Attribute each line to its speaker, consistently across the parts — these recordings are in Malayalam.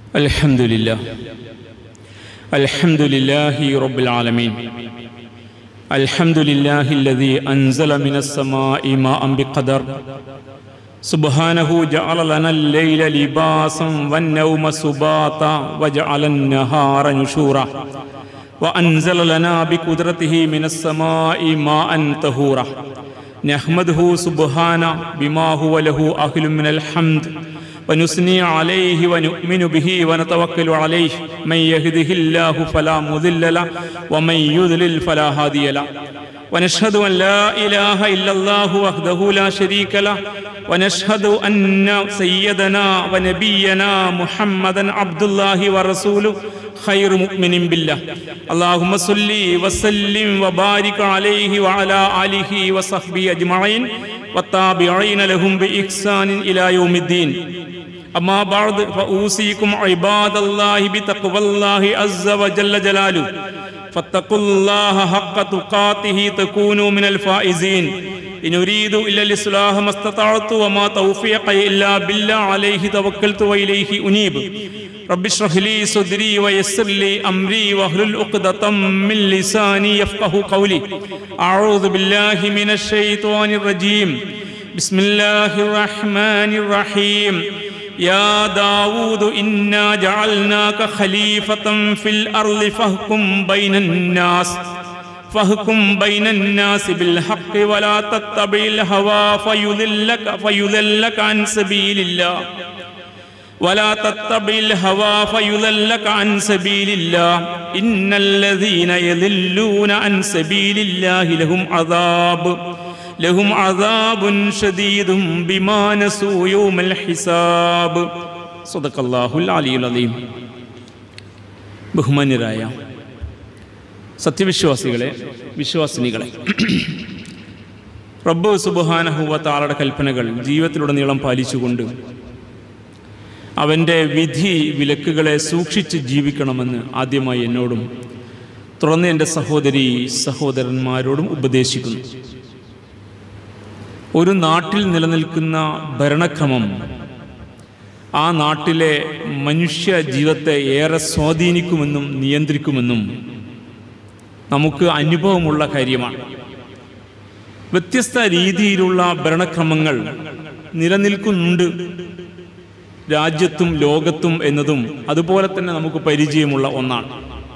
Speaker 1: الحمد لله الحمد لله رب العالمين الحمد لله الذي أنزل من السماء ماء بقدر سبحانه جعل لنا الليل لباسا والنوم سباتا وجعل النهار نشورا وأنزل لنا بقدرته من السماء ماء طهورا نحمده سبحانه بما هو له أهل من الحمد ونثني عليه ونؤمن به ونتوكل عليه من يهده الله فلا مضل له ومن يضلل فلا هادي له ونشهد أن لا إله إلا الله وحده لا شريك له ونشهد أن سيدنا ونبينا محمدا عبد الله ورسوله خير مؤمن بالله اللهم صل وسلم وبارك عليه وعلى آله وصحبه أجمعين والتابعين لهم بإحسان إلى يوم الدين أما بعد فأوصيكم عباد الله بتقوى الله عز وجل جلاله فاتقوا الله حق تقاته تكونوا من الفائزين إن أريد إلا الإصلاح ما استطعت وما توفيقي إلا بالله عليه توكلت وإليه أنيب رب اشرح لي صدري ويسر لي أمري واحلل عقدة من لساني يفقه قولي أعوذ بالله من الشيطان الرجيم بسم الله الرحمن الرحيم يا داود إنا جعلناك خليفة في الأرض فاحكم بين الناس فاحكم بين الناس بالحق ولا تتبع الهوى فيضلك فيضلك عن سبيل الله ولا تتبع الهوى فيضلك عن سبيل الله إن الذين يضلون عن سبيل الله لهم عذاب لهم عذاب شديد بما نسوا يوم الحساب صدق الله العلي العظيم ബഹുമാന്യരായ സത്യവിശ്വാസികളെ വിശ്വാസിനികളെ റബ്ബ് സുബഹാനഹുവ താളുടെ കൽപ്പനകൾ ജീവിതത്തിലുടനീളം പാലിച്ചുകൊണ്ട് അവൻ്റെ വിധി വിലക്കുകളെ സൂക്ഷിച്ച് ജീവിക്കണമെന്ന് ആദ്യമായി എന്നോടും തുടർന്ന് എൻ്റെ സഹോദരി സഹോദരന്മാരോടും ഉപദേശിക്കുന്നു ഒരു നാട്ടിൽ നിലനിൽക്കുന്ന ഭരണക്രമം ആ നാട്ടിലെ മനുഷ്യ ജീവിതത്തെ ഏറെ സ്വാധീനിക്കുമെന്നും നിയന്ത്രിക്കുമെന്നും നമുക്ക് അനുഭവമുള്ള കാര്യമാണ് വ്യത്യസ്ത രീതിയിലുള്ള ഭരണക്രമങ്ങൾ നിലനിൽക്കുന്നുണ്ട് രാജ്യത്തും ലോകത്തും എന്നതും അതുപോലെ തന്നെ നമുക്ക് പരിചയമുള്ള ഒന്നാണ്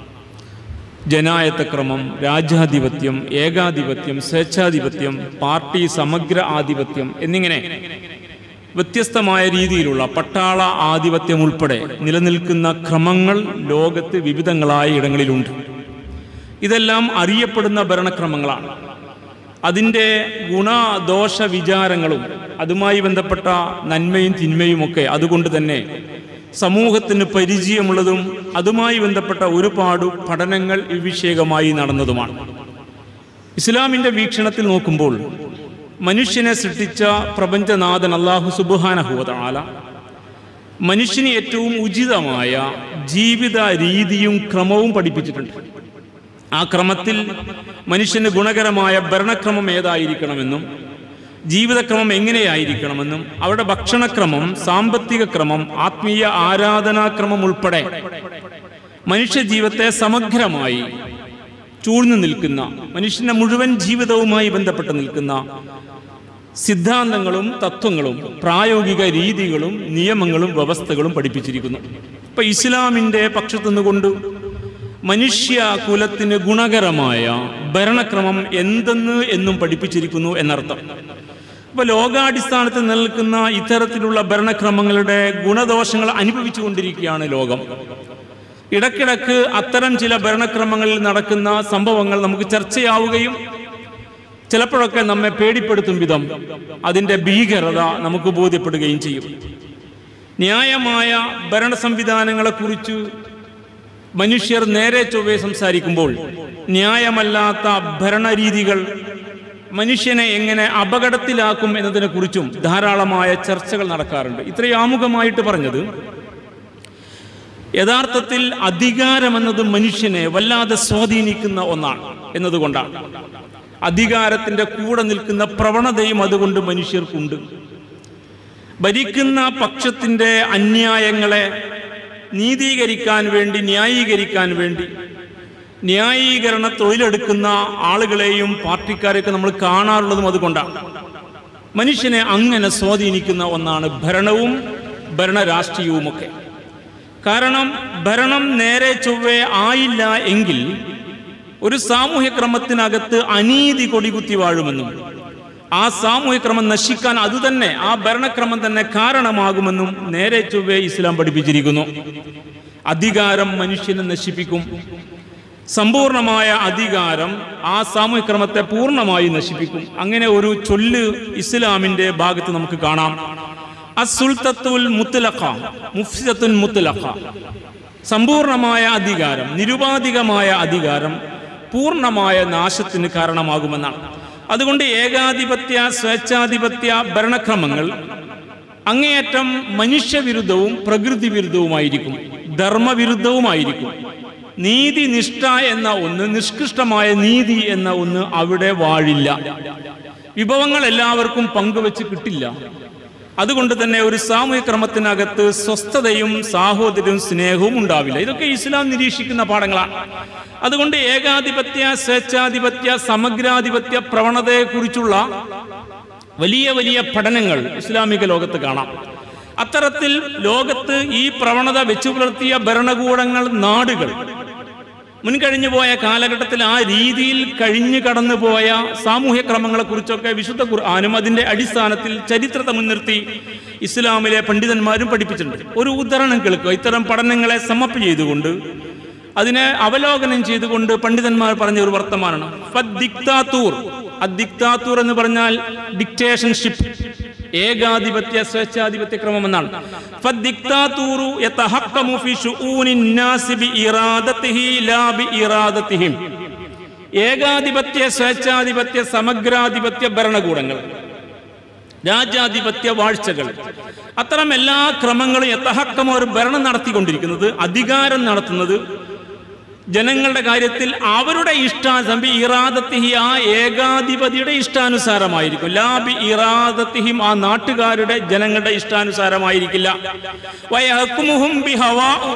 Speaker 1: ജനായത്തക്രമം രാജ്യാധിപത്യം ഏകാധിപത്യം സ്വേച്ഛാധിപത്യം പാർട്ടി സമഗ്ര ആധിപത്യം എന്നിങ്ങനെ വ്യത്യസ്തമായ രീതിയിലുള്ള പട്ടാള ആധിപത്യം ഉൾപ്പെടെ നിലനിൽക്കുന്ന ക്രമങ്ങൾ ലോകത്ത് വിവിധങ്ങളായ ഇടങ്ങളിലുണ്ട് ഇതെല്ലാം അറിയപ്പെടുന്ന ഭരണക്രമങ്ങളാണ് അതിൻ്റെ ഗുണദോഷ വിചാരങ്ങളും അതുമായി ബന്ധപ്പെട്ട നന്മയും തിന്മയുമൊക്കെ അതുകൊണ്ട് തന്നെ സമൂഹത്തിന് പരിചയമുള്ളതും അതുമായി ബന്ധപ്പെട്ട ഒരുപാട് പഠനങ്ങൾ ഈ വിഷയകമായി നടന്നതുമാണ് ഇസ്ലാമിൻ്റെ വീക്ഷണത്തിൽ നോക്കുമ്പോൾ മനുഷ്യനെ സൃഷ്ടിച്ച പ്രപഞ്ചനാഥൻ അള്ളാഹു സുബുഹാനഹുവതാല മനുഷ്യന് ഏറ്റവും ഉചിതമായ ജീവിത രീതിയും ക്രമവും പഠിപ്പിച്ചിട്ടുണ്ട് ആ ക്രമത്തിൽ മനുഷ്യന് ഗുണകരമായ ഭരണക്രമം ഏതായിരിക്കണമെന്നും ജീവിതക്രമം എങ്ങനെയായിരിക്കണമെന്നും അവരുടെ ഭക്ഷണക്രമം സാമ്പത്തിക ക്രമം ആത്മീയ ആരാധനാക്രമം ഉൾപ്പെടെ മനുഷ്യജീവിതത്തെ സമഗ്രമായി ചൂഴ്ന്നു നിൽക്കുന്ന മനുഷ്യന്റെ മുഴുവൻ ജീവിതവുമായി ബന്ധപ്പെട്ട് നിൽക്കുന്ന സിദ്ധാന്തങ്ങളും തത്വങ്ങളും പ്രായോഗിക രീതികളും നിയമങ്ങളും വ്യവസ്ഥകളും പഠിപ്പിച്ചിരിക്കുന്നു ഇപ്പൊ ഇസ്ലാമിന്റെ പക്ഷത്തു നിന്നുകൊണ്ട് മനുഷ്യ കുലത്തിന് ഗുണകരമായ ഭരണക്രമം എന്തെന്ന് എന്നും പഠിപ്പിച്ചിരിക്കുന്നു എന്നർത്ഥം ഇപ്പൊ ലോകാടിസ്ഥാനത്തിൽ നിൽക്കുന്ന ഇത്തരത്തിലുള്ള ഭരണക്രമങ്ങളുടെ ഗുണദോഷങ്ങൾ അനുഭവിച്ചുകൊണ്ടിരിക്കുകയാണ് ലോകം ഇടക്കിടക്ക് അത്തരം ചില ഭരണക്രമങ്ങളിൽ നടക്കുന്ന സംഭവങ്ങൾ നമുക്ക് ചർച്ചയാവുകയും ചിലപ്പോഴൊക്കെ നമ്മെ പേടിപ്പെടുത്തും വിധം അതിൻ്റെ ഭീകരത നമുക്ക് ബോധ്യപ്പെടുകയും ചെയ്യും ന്യായമായ ഭരണ സംവിധാനങ്ങളെക്കുറിച്ച് മനുഷ്യർ നേരെ ചൊവ്വേ സംസാരിക്കുമ്പോൾ ന്യായമല്ലാത്ത ഭരണരീതികൾ മനുഷ്യനെ എങ്ങനെ അപകടത്തിലാക്കും എന്നതിനെ കുറിച്ചും ധാരാളമായ ചർച്ചകൾ നടക്കാറുണ്ട് ഇത്രയും ആമുഖമായിട്ട് പറഞ്ഞത് യഥാർത്ഥത്തിൽ അധികാരമെന്നത് മനുഷ്യനെ വല്ലാതെ സ്വാധീനിക്കുന്ന ഒന്നാണ് എന്നതുകൊണ്ടാണ് അധികാരത്തിന്റെ കൂടെ നിൽക്കുന്ന പ്രവണതയും അതുകൊണ്ട് മനുഷ്യർക്കുണ്ട് ഭരിക്കുന്ന പക്ഷത്തിന്റെ അന്യായങ്ങളെ നീതീകരിക്കാൻ വേണ്ടി ന്യായീകരിക്കാൻ വേണ്ടി ന്യായീകരണ തൊഴിലെടുക്കുന്ന ആളുകളെയും പാർട്ടിക്കാരെയൊക്കെ നമ്മൾ കാണാറുള്ളതും അതുകൊണ്ടാണ് മനുഷ്യനെ അങ്ങനെ സ്വാധീനിക്കുന്ന ഒന്നാണ് ഭരണവും ഭരണരാഷ്ട്രീയവുമൊക്കെ കാരണം ഭരണം നേരെ ചൊവ്വേ ആയില്ല എങ്കിൽ ഒരു സാമൂഹ്യ ക്രമത്തിനകത്ത് അനീതി കൊടികുത്തി വാഴുമെന്നും ആ സാമൂഹ്യ ക്രമം നശിക്കാൻ അതുതന്നെ ആ ഭരണക്രമം തന്നെ കാരണമാകുമെന്നും നേരെ ചൊവ്വേ ഇസ്ലാം പഠിപ്പിച്ചിരിക്കുന്നു അധികാരം മനുഷ്യനെ നശിപ്പിക്കും സമ്പൂർണമായ അധികാരം ആ സാമൂഹ്യ ക്രമത്തെ പൂർണ്ണമായി നശിപ്പിക്കും അങ്ങനെ ഒരു ചൊല്ല് ഇസ്ലാമിന്റെ ഭാഗത്ത് നമുക്ക് കാണാം അസുൽത്തത്തുൽ മുത്തലഖ മുഫ്സിദത്തുൽ മുത്തലഖ സമ്പൂർണമായ അധികാരം നിരുപാധികമായ അധികാരം പൂർണ്ണമായ നാശത്തിന് കാരണമാകുമെന്നാണ് അതുകൊണ്ട് ഏകാധിപത്യ സ്വേച്ഛാധിപത്യ ഭരണക്രമങ്ങൾ അങ്ങേയറ്റം മനുഷ്യവിരുദ്ധവും പ്രകൃതി വിരുദ്ധവുമായിരിക്കും ധർമ്മവിരുദ്ധവുമായിരിക്കും നീതിനിഷ്ഠ എന്ന ഒന്ന് നിഷ്കൃഷ്ടമായ നീതി എന്ന ഒന്ന് അവിടെ വാഴില്ല വിഭവങ്ങൾ എല്ലാവർക്കും പങ്കുവെച്ച് കിട്ടില്ല അതുകൊണ്ട് തന്നെ ഒരു സാമൂഹ്യ ക്രമത്തിനകത്ത് സ്വസ്ഥതയും സാഹോദര്യവും സ്നേഹവും ഉണ്ടാവില്ല ഇതൊക്കെ ഇസ്ലാം നിരീക്ഷിക്കുന്ന പാഠങ്ങളാണ് അതുകൊണ്ട് ഏകാധിപത്യ സ്വേച്ഛാധിപത്യ സമഗ്രാധിപത്യ പ്രവണതയെക്കുറിച്ചുള്ള വലിയ വലിയ പഠനങ്ങൾ ഇസ്ലാമിക ലോകത്ത് കാണാം അത്തരത്തിൽ ലോകത്ത് ഈ പ്രവണത വെച്ചു പുലർത്തിയ ഭരണകൂടങ്ങൾ നാടുകൾ മുൻകഴിഞ്ഞു പോയ കാലഘട്ടത്തിൽ ആ രീതിയിൽ കഴിഞ്ഞു കടന്നു പോയ സാമൂഹ്യ ക്രമങ്ങളെ കുറിച്ചൊക്കെ വിശുദ്ധ ഖുർആാനും അതിന്റെ അടിസ്ഥാനത്തിൽ ചരിത്രത്തെ മുൻനിർത്തി ഇസ്ലാമിലെ പണ്ഡിതന്മാരും പഠിപ്പിച്ചിട്ടുണ്ട് ഒരു ഉദാഹരണം കേൾക്കുക ഇത്തരം പഠനങ്ങളെ സമപ്പ് ചെയ്തുകൊണ്ട് അതിനെ അവലോകനം ചെയ്തുകൊണ്ട് പണ്ഡിതന്മാർ പറഞ്ഞ ഒരു വർത്തമാനമാണ് ഫദ്ദിക്താത്തൂർ അദ്ദിക്താത്തൂർ എന്ന് പറഞ്ഞാൽ ഡിക്റ്റേഷൻഷിപ്പ് ഏകാധിപത്യ സ്വേച്ഛാധിപത്യ ക്രമം എന്നാണ് ഫദ്ദിക്താത്തൂറു യതഹക്കമു ഫി ശുഊനിൻ നാസി ബിഇറാദതിഹി ലാ ബിഇറാദതിഹിം ഏകാധിപത്യ സ്വേച്ഛാധിപത്യ സമഗ്രാധിപത്യ ഭരണകൂടങ്ങൾ രാജാധിപത്യ വാഴ്ചകൾ അത്തരം എല്ലാ ക്രമങ്ങളും യഥഹക്കം ഒരു ഭരണം നടത്തിക്കൊണ്ടിരിക്കുന്നത് അധികാരം നടത്തുന്നത് ജനങ്ങളുടെ കാര്യത്തിൽ അവരുടെ ഇഷ്ടാസംബി ഇറാദത്തിഹി ആ ഏകാധിപതിയുടെ ഇഷ്ടാനുസാരമായിരിക്കും ലാബി ഇറാദത്തിഹിം ആ നാട്ടുകാരുടെ ജനങ്ങളുടെ ഇഷ്ടാനുസാരമായിരിക്കില്ല വയഹക്കുമുഹും ബി ഹവാഉ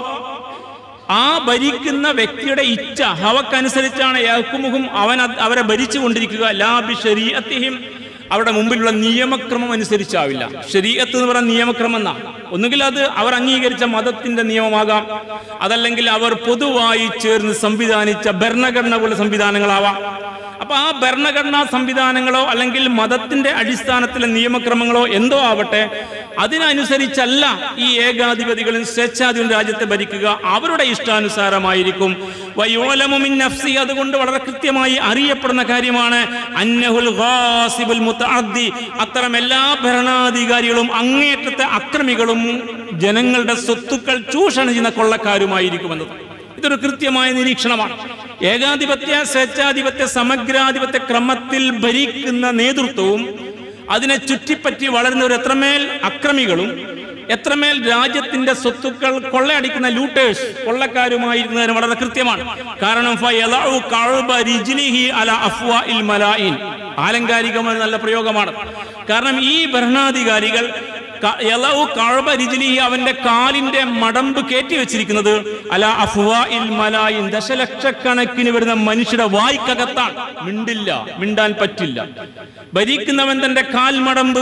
Speaker 1: ആ ഭരിക്കുന്ന വ്യക്തിയുടെ ഇച്ഛ ഹവക്കനുസരിച്ചാണ് യഹക്കുമുഹും അവൻ അത് അവരെ ഭരിച്ചു കൊണ്ടിരിക്കുക ലാബി ശരീഅത്തിഹിം അവരുടെ മുമ്പിലുള്ള നിയമക്രമം അനുസരിച്ചാവില്ല ശരീഅത്ത് എന്ന് പറയുന്ന നിയമക്രമം എന്നാ ഒന്നുകിൽ അത് അവർ അംഗീകരിച്ച മതത്തിന്റെ നിയമമാകാം അതല്ലെങ്കിൽ അവർ പൊതുവായി ചേർന്ന് സംവിധാനിച്ച ഭരണഘടന പോലെ സംവിധാനങ്ങളാവാം അപ്പൊ ആ ഭരണഘടനാ സംവിധാനങ്ങളോ അല്ലെങ്കിൽ മതത്തിന്റെ അടിസ്ഥാനത്തിലെ നിയമക്രമങ്ങളോ എന്തോ ആവട്ടെ അതിനനുസരിച്ചല്ല ഈ ഏകാധിപതികളും സ്വേച്ഛാധിപതി രാജ്യത്തെ ഭരിക്കുക അവരുടെ ഇഷ്ടാനുസാരമായിരിക്കും വയോലമു മിൻ നഫ്സി അതുകൊണ്ട് വളരെ കൃത്യമായി അറിയപ്പെടുന്ന കാര്യമാണ് അന്നഹുൽ ഗാസിബുൽ മുതഅദ്ദി അത്തരം എല്ലാ ഭരണാധികാരികളും അങ്ങേറ്റത്തെ അക്രമികളും ജനങ്ങളുടെ സ്വത്തുക്കൾ ചൂഷണം ചെയ്യുന്ന കൊള്ളക്കാരുമായിരിക്കുമെന്നത് ഇതൊരു കൃത്യമായ നിരീക്ഷണമാണ് ഏകാധിപത്യ സ്വേച്ഛാധിപത്യ സമഗ്രാധിപത്യ ക്രമത്തിൽ ഭരിക്കുന്ന നേതൃത്വവും അതിനെ ചുറ്റിപ്പറ്റി വളരുന്നവർ എത്രമേൽ അക്രമികളും എത്രമേൽ രാജ്യത്തിന്റെ സ്വത്തുക്കൾ കൊള്ളയടിക്കുന്ന ലൂട്ടേഴ്സ് കൊള്ളക്കാരുമായിരുന്നതിന് വളരെ കൃത്യമാണ് കാരണം ഫയലഉ കഅബ റിജ്ലിഹി അല അഫ്വാഇൽ മലായിൻ ആലങ്കാരികമായ നല്ല പ്രയോഗമാണ് കാരണം ഈ ഭരണാധികാരികൾ ക- യലഉ കഅബ റിജ്ലിഹി അവന്റെ കാലിന്റെ മടമ്പ് കയറ്റി വെച്ചിരിക്കുന്നത് അല അഫ്വാഇൽ മലായിൻ ദശലക്ഷക്കണക്കിന് വരുന്ന മനുഷ്യരുടെ വായ്ക്കകത്താണ് മിണ്ടില്ല മിണ്ടാൻ പറ്റില്ല ഭരിക്കുന്നവൻ തന്റെ കാൽ മടമ്പ്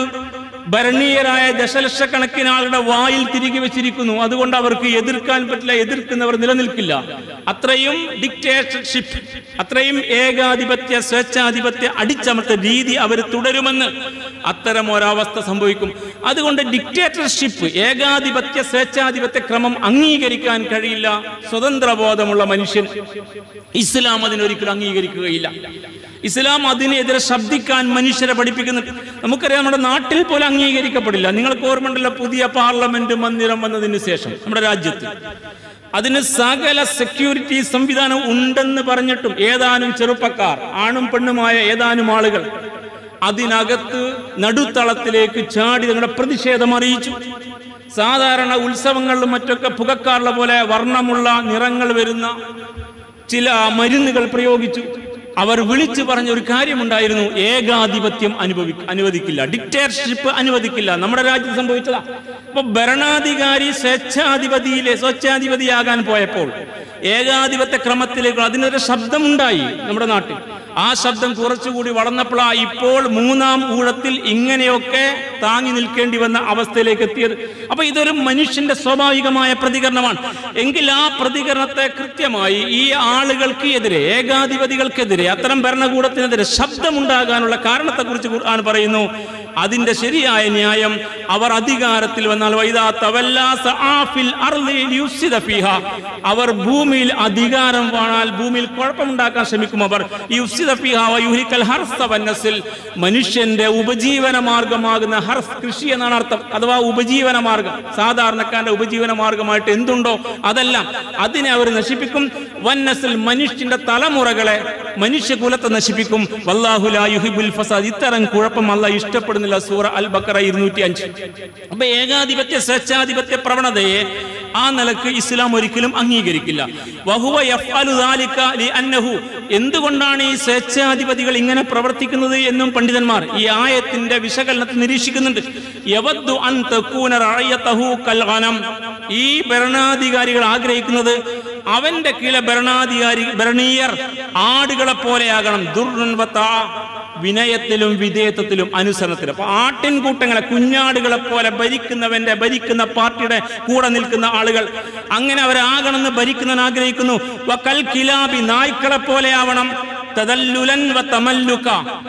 Speaker 1: ഭരണീയരായ ദശലക്ഷക്കണക്കിന് ആളുടെ വായിൽ തിരികെ വെച്ചിരിക്കുന്നു അതുകൊണ്ട് അവർക്ക് എതിർക്കാൻ പറ്റില്ല എതിർക്കുന്നവർ നിലനിൽക്കില്ല അത്രയും ഡിക്റ്റേറ്റർഷിപ്പ് അത്രയും ഏകാധിപത്യ സ്വേച്ഛാധിപത്യ അടിച്ചമർത്ത രീതി അവർ തുടരുമെന്ന് അത്തരം ഒരവസ്ഥ സംഭവിക്കും അതുകൊണ്ട് ഡിക്റ്റേറ്റർഷിപ്പ് ഏകാധിപത്യ സ്വേച്ഛാധിപത്യ ക്രമം അംഗീകരിക്കാൻ കഴിയില്ല സ്വതന്ത്രബോധമുള്ള മനുഷ്യൻ ഇസ്ലാം അതിനൊരിക്കലും അംഗീകരിക്കുകയില്ല ഇസ്ലാം അതിനെതിരെ ശബ്ദിക്കാൻ മനുഷ്യരെ പഠിപ്പിക്കുന്നുണ്ട് നമുക്കറിയാം നമ്മുടെ നാട്ടിൽ പോലും അംഗീകരിക്കപ്പെടില്ല നിങ്ങൾക്ക് ഓർമ്മയുണ്ടല്ലോ പുതിയ പാർലമെന്റ് മന്ദിരം വന്നതിന് ശേഷം നമ്മുടെ രാജ്യത്ത് അതിന് സകല സെക്യൂരിറ്റി സംവിധാനം ഉണ്ടെന്ന് പറഞ്ഞിട്ടും ഏതാനും ചെറുപ്പക്കാർ ആണും പെണ്ണുമായ ഏതാനും ആളുകൾ അതിനകത്ത് നടുത്തളത്തിലേക്ക് ചാടി തങ്ങളുടെ പ്രതിഷേധം അറിയിച്ചു സാധാരണ ഉത്സവങ്ങളിലും മറ്റൊക്കെ പുകക്കാറുള്ള പോലെ വർണ്ണമുള്ള നിറങ്ങൾ വരുന്ന ചില മരുന്നുകൾ പ്രയോഗിച്ചു അവർ വിളിച്ചു പറഞ്ഞ ഒരു കാര്യമുണ്ടായിരുന്നു ഏകാധിപത്യം അനുഭവി അനുവദിക്കില്ല ഡിക്റ്റേറ്റർഷിപ്പ് അനുവദിക്കില്ല നമ്മുടെ രാജ്യത്ത് സംഭവിച്ചതാ അപ്പൊ ഭരണാധികാരി സ്വേച്ഛാധിപതിയിലെ സ്വച്ഛാധിപതിയാകാൻ പോയപ്പോൾ ഏകാധിപത്യ ക്രമത്തിലേക്ക് അതിനൊരു ശബ്ദമുണ്ടായി നമ്മുടെ നാട്ടിൽ ആ ശബ്ദം കുറച്ചുകൂടി വളർന്നപ്പോഴാ ഇപ്പോൾ മൂന്നാം ഊഴത്തിൽ ഇങ്ങനെയൊക്കെ താങ്ങി നിൽക്കേണ്ടി വന്ന അവസ്ഥയിലേക്ക് എത്തിയത് അപ്പൊ ഇതൊരു മനുഷ്യന്റെ സ്വാഭാവികമായ പ്രതികരണമാണ് എങ്കിൽ ആ പ്രതികരണത്തെ കൃത്യമായി ഈ ആളുകൾക്ക് എതിരെ ഏകാധിപതികൾക്കെതിരെ അത്തരം ഭരണകൂടത്തിനെതിരെ ശബ്ദമുണ്ടാകാനുള്ള കാരണത്തെക്കുറിച്ച് ഖുർആൻ പറയുന്നു അതിന്റെ ശരിയായ ന്യായം അവർ അധികാരത്തിൽ വന്നാൽ വൈദാ തവല്ലാ സആഫിൽ അർളി ലിയുഫ്സിദ ഫീഹ. അവർ ഭൂമിയിൽ അധികാരം വാണാൽ ഭൂമിയിൽ കുഴപ്പമുണ്ടാക്കാൻ ശ്രമിക്കും അവർ യുഫ്സിദ ഫീഹ വയുഹ്ലിക്കൽ ഹർസ വന്നസിൽ മനുഷ്യന്റെ ഉപജീവന മാർഗമാകുന്ന ഹർസ് കൃഷി എന്നാണ് അർത്ഥം അഥവാ ഉപജീവന മാർഗം സാധാരണക്കാരന്റെ ഉപജീവന മാർഗമായിട്ട് എന്തുണ്ടോ അതെല്ലാം അതിനെ അവർ നശിപ്പിക്കും വന്നസിൽ മനുഷ്യന്റെ തലമുറകളെ മനുഷ്യകുലത്തെ നശിപ്പിക്കും വല്ലാഹുലാ യുഹിബുൽ ഫസാദ് ഇത്തരം കുഴപ്പം അല്ല ഇഷ്ടപ്പെടുന്നില്ല സൂറ അൽ ബക്കറ ഇരുന്നൂറ്റി അഞ്ച് അപ്പൊ ഏകാധിപത്യ സ്വേച്ഛാധിപത്യ പ്രവണതയെ ആ നിലക്ക് ഇസ്ലാം ഒരിക്കലും അംഗീകരിക്കില്ല വഹുവ യഫ്അലു ദാലിക ലിഅന്നഹു എന്തുകൊണ്ടാണ് ഈ സ്വേച്ഛാധിപതികൾ ഇങ്ങനെ പ്രവർത്തിക്കുന്നത് എന്നും പണ്ഡിതന്മാർ ഈ ആയത്തിന്റെ വിശകലനത്തിൽ നിരീക്ഷിക്കുന്നുണ്ട് യവദ്ദു അൻ തകൂന റഅയതഹു കൽ ഗനം ഈ ഭരണാധികാരികൾ ആഗ്രഹിക്കുന്നത് അവന്റെ കീഴെ ഭരണാധികാരി ഭരണീയർ ആടുകളെ പോലെയാകണം ദുർവത്ത വിനയത്തിലും വിധേയത്വത്തിലും അനുസരണത്തിലും അപ്പൊ ആട്ടിൻകൂട്ടങ്ങളെ കുഞ്ഞാടുകളെ പോലെ ഭരിക്കുന്നവന്റെ ഭരിക്കുന്ന പാർട്ടിയുടെ കൂടെ നിൽക്കുന്ന ആളുകൾ അങ്ങനെ അവരാകണമെന്ന് ഭരിക്കുന്നവൻ ആഗ്രഹിക്കുന്നു വക്കൽ കിലാബി നായ്ക്കളെ പോലെ ആവണം തദല്ലുലൻ വ തമല്ലുക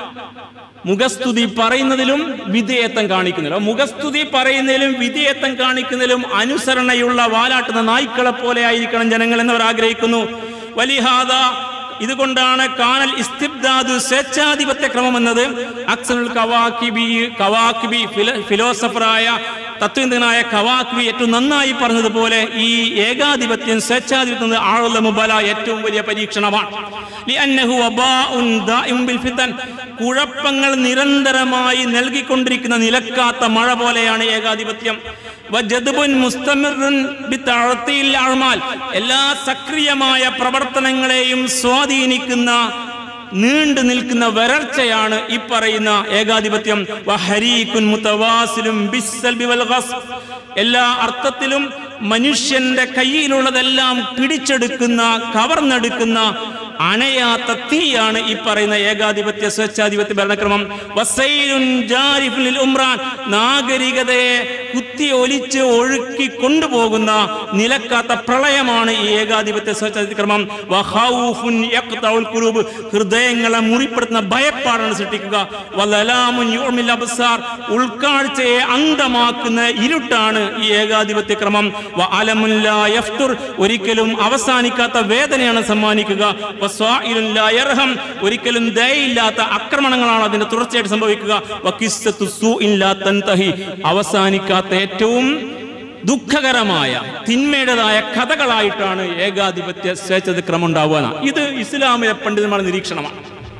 Speaker 1: മുഖസ്തുതി പറയുന്നതിലും വിധേയത്വം കാണിക്കുന്നില്ല മുഖസ്തുതി പറയുന്നതിലും വിധേയത്വം കാണിക്കുന്നതിലും അനുസരണയുള്ള വാലാട്ടുന്ന നായ്ക്കളെ പോലെ ആയിരിക്കണം ജനങ്ങൾ എന്നവർ ആഗ്രഹിക്കുന്നു വലിഹാദ ഇതുകൊണ്ടാണ് കാനൽ ഇസ്തിബ്ദാദു സ്വേച്ഛാധിപത്യ ക്രമം എന്നത് അക്സനുൽ കവാക്കിബി കവാക്കിബി ഫില- ഫിലോസഫറായ തത്വചിന്തകനായ കവാക്വി ഏറ്റവും നന്നായി പറഞ്ഞതുപോലെ ഈ ഏകാധിപത്യം സ്വേച്ഛാധിപത്യം എന്നത് ആളുള്ള മുബല ഏറ്റവും വലിയ പരീക്ഷണമാണ് ലിഅന്നഹു വബാഉൻ ദാഇമുൻ ബിൽ ഫിതൻ. കുഴപ്പങ്ങൾ നിരന്തരമായി നൽകിക്കൊണ്ടിരിക്കുന്ന നിലക്കാത്ത മഴ പോലെയാണ് ഏകാധിപത്യം വജദ്ബുൻ മുസ്തമിറുൻ ബിത്തഅ്തീൽ അഅ്മാൽ. എല്ലാ സക്രിയമായ പ്രവർത്തനങ്ങളെയും സ്വാധീനിക്കുന്ന നീണ്ടു നിൽക്കുന്ന വരൾച്ചയാണ് ഈ പറയുന്ന ഏകാധിപത്യം വഹരീകുൻ മുതവാസിലും ബിസ്സൽബി വൽ ഗസ്ബ്. എല്ലാ അർത്ഥത്തിലും മനുഷ്യന്റെ കയ്യിലുള്ളതെല്ലാം പിടിച്ചെടുക്കുന്ന കവർന്നെടുക്കുന്ന അണയാത്ത തീയാണ് ഈ പറയുന്ന ഏകാധിപത്യ സ്വേച്ഛാധിപത്യ ഭരണക്രമം വസൈലുൻ ജാരിഫുൻ ലിൽ ഉംറാൻ. നാഗരികതയെ കുത്തി ഒലിച്ച് ഒഴുക്കി കൊണ്ടുപോകുന്ന നിലക്കാത്ത പ്രളയമാണ് ഈ ഏകാധിപത്യ സ്വേച്ഛാധിപത്യ ക്രമം വഖൗഫുൻ യഖ്തഉൽ ഖുലൂബ്. ഹൃദയങ്ങളെ മുറിപ്പെടുത്തുന്ന ഭയപ്പാടാണ് സൃഷ്ടിക്കുക വലലാമുൻ യുഅ്മിൽ അബ്സാർ. ഉൾക്കാഴ്ചയെ അന്ധമാക്കുന്ന ഇരുട്ടാണ് ഈ ഏകാധിപത്യ ക്രമം വ അലമുൻ ലാ യഫ്തുർ. ഒരിക്കലും അവസാനിക്കാത്ത വേദനയാണ് സമ്മാനിക്കുക വസ്വാഇലുൻ ലാ യർഹം. ഒരിക്കലും ദയയില്ലാത്ത ആക്രമണങ്ങളാണ് അതിന്റെ തുടർച്ചയായിട്ട് സംഭവിക്കുക വക്കിസ്സത്തു സൂഇൻ ലാ തൻതഹി. അവസാനിക്കാത്ത ഏറ്റവും ദുഃഖകരമായ തിന്മയുടേതായ കഥകളായിട്ടാണ് ഏകാധിപത്യ സ്വേച്ഛത ക്രമം ഉണ്ടാവുക ഇത് ഇസ്ലാമിലെ പണ്ഡിതന്മാരുടെ നിരീക്ഷണമാണ്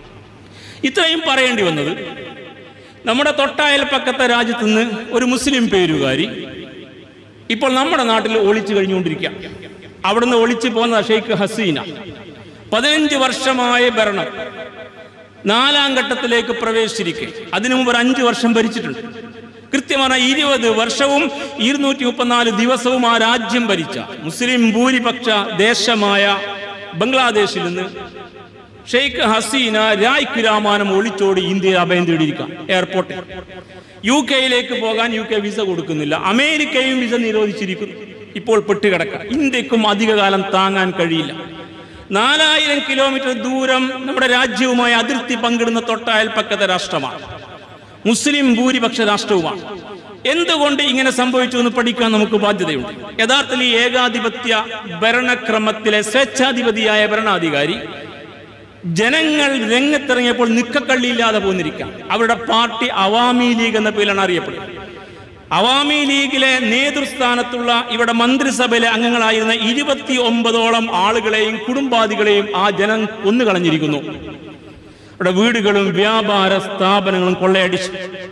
Speaker 1: ഇത്രയും പറയേണ്ടി വന്നത് നമ്മുടെ തൊട്ടയൽപ്പക്കത്തെ രാജ്യത്ത് നിന്ന് ഒരു മുസ്ലിം പേരുകാരി ഇപ്പോൾ നമ്മുടെ നാട്ടിൽ ഒളിച്ചു കഴിഞ്ഞുകൊണ്ടിരിക്കുക അവിടുന്ന് ഒളിച്ചു പോകുന്ന ഷെയ്ഖ് ഹസീന പതിനഞ്ച് വർഷമായ ഭരണം നാലാം ഘട്ടത്തിലേക്ക് പ്രവേശിച്ചിരിക്കെ അതിനു മുമ്പ് ഒരു അഞ്ചു വർഷം ഭരിച്ചിട്ടുണ്ട് കൃത്യമായ ഇരുപത് വർഷവും ഇരുന്നൂറ്റി മുപ്പത്തിനാല് ദിവസവും ആ രാജ്യം ഭരിച്ച മുസ്ലിം ഭൂരിപക്ഷ ദേശമായ ബംഗ്ലാദേശിൽ നിന്ന് ഷെയ്ഖ് ഹസീന രായ്ക്ക് രാമാനം ഒളിച്ചോടി ഇന്ത്യയിൽ അഭയം തേടിയിരിക്കാം എയർപോർട്ടിൽ യു കെയിലേക്ക് പോകാൻ യു കെ വിസ കൊടുക്കുന്നില്ല അമേരിക്കയും വിസ നിരോധിച്ചിരിക്കുന്നു ഇപ്പോൾ പെട്ടുകിടക്കാം ഇന്ത്യക്കും അധികകാലം താങ്ങാൻ കഴിയില്ല നാലായിരം കിലോമീറ്റർ ദൂരം നമ്മുടെ രാജ്യവുമായി അതിർത്തി പങ്കിടുന്ന തൊട്ട അയൽപ്പക്കത്തെ രാഷ്ട്രമാണ് മുസ്ലിം ഭൂരിപക്ഷ രാഷ്ട്രവുമാണ് എന്തുകൊണ്ട് ഇങ്ങനെ സംഭവിച്ചു എന്ന് പഠിക്കാൻ നമുക്ക് ബാധ്യതയുണ്ട് യഥാർത്ഥത്തിൽ ഈ ഏകാധിപത്യ ഭരണക്രമത്തിലെ സ്വേച്ഛാധിപതിയായ ഭരണാധികാരി ജനങ്ങൾ രംഗത്തിറങ്ങിയപ്പോൾ നിക്കക്കള്ളിയില്ലാതെ പോന്നിരിക്കാം അവരുടെ പാർട്ടി അവാമി ലീഗ് എന്ന പേരിലാണ് അറിയപ്പെടുന്നത് അവാമി ലീഗിലെ നേതൃസ്ഥാനത്തുള്ള ഇവിടെ മന്ത്രിസഭയിലെ അംഗങ്ങളായിരുന്ന ഇരുപത്തി ഒമ്പതോളം ആളുകളെയും കുടുംബാദികളെയും ആ ജനം കൊന്നുകളഞ്ഞിരിക്കുന്നു ഇവിടെ വീടുകളും വ്യാപാര സ്ഥാപനങ്ങളും കൊള്ളയടിച്ചു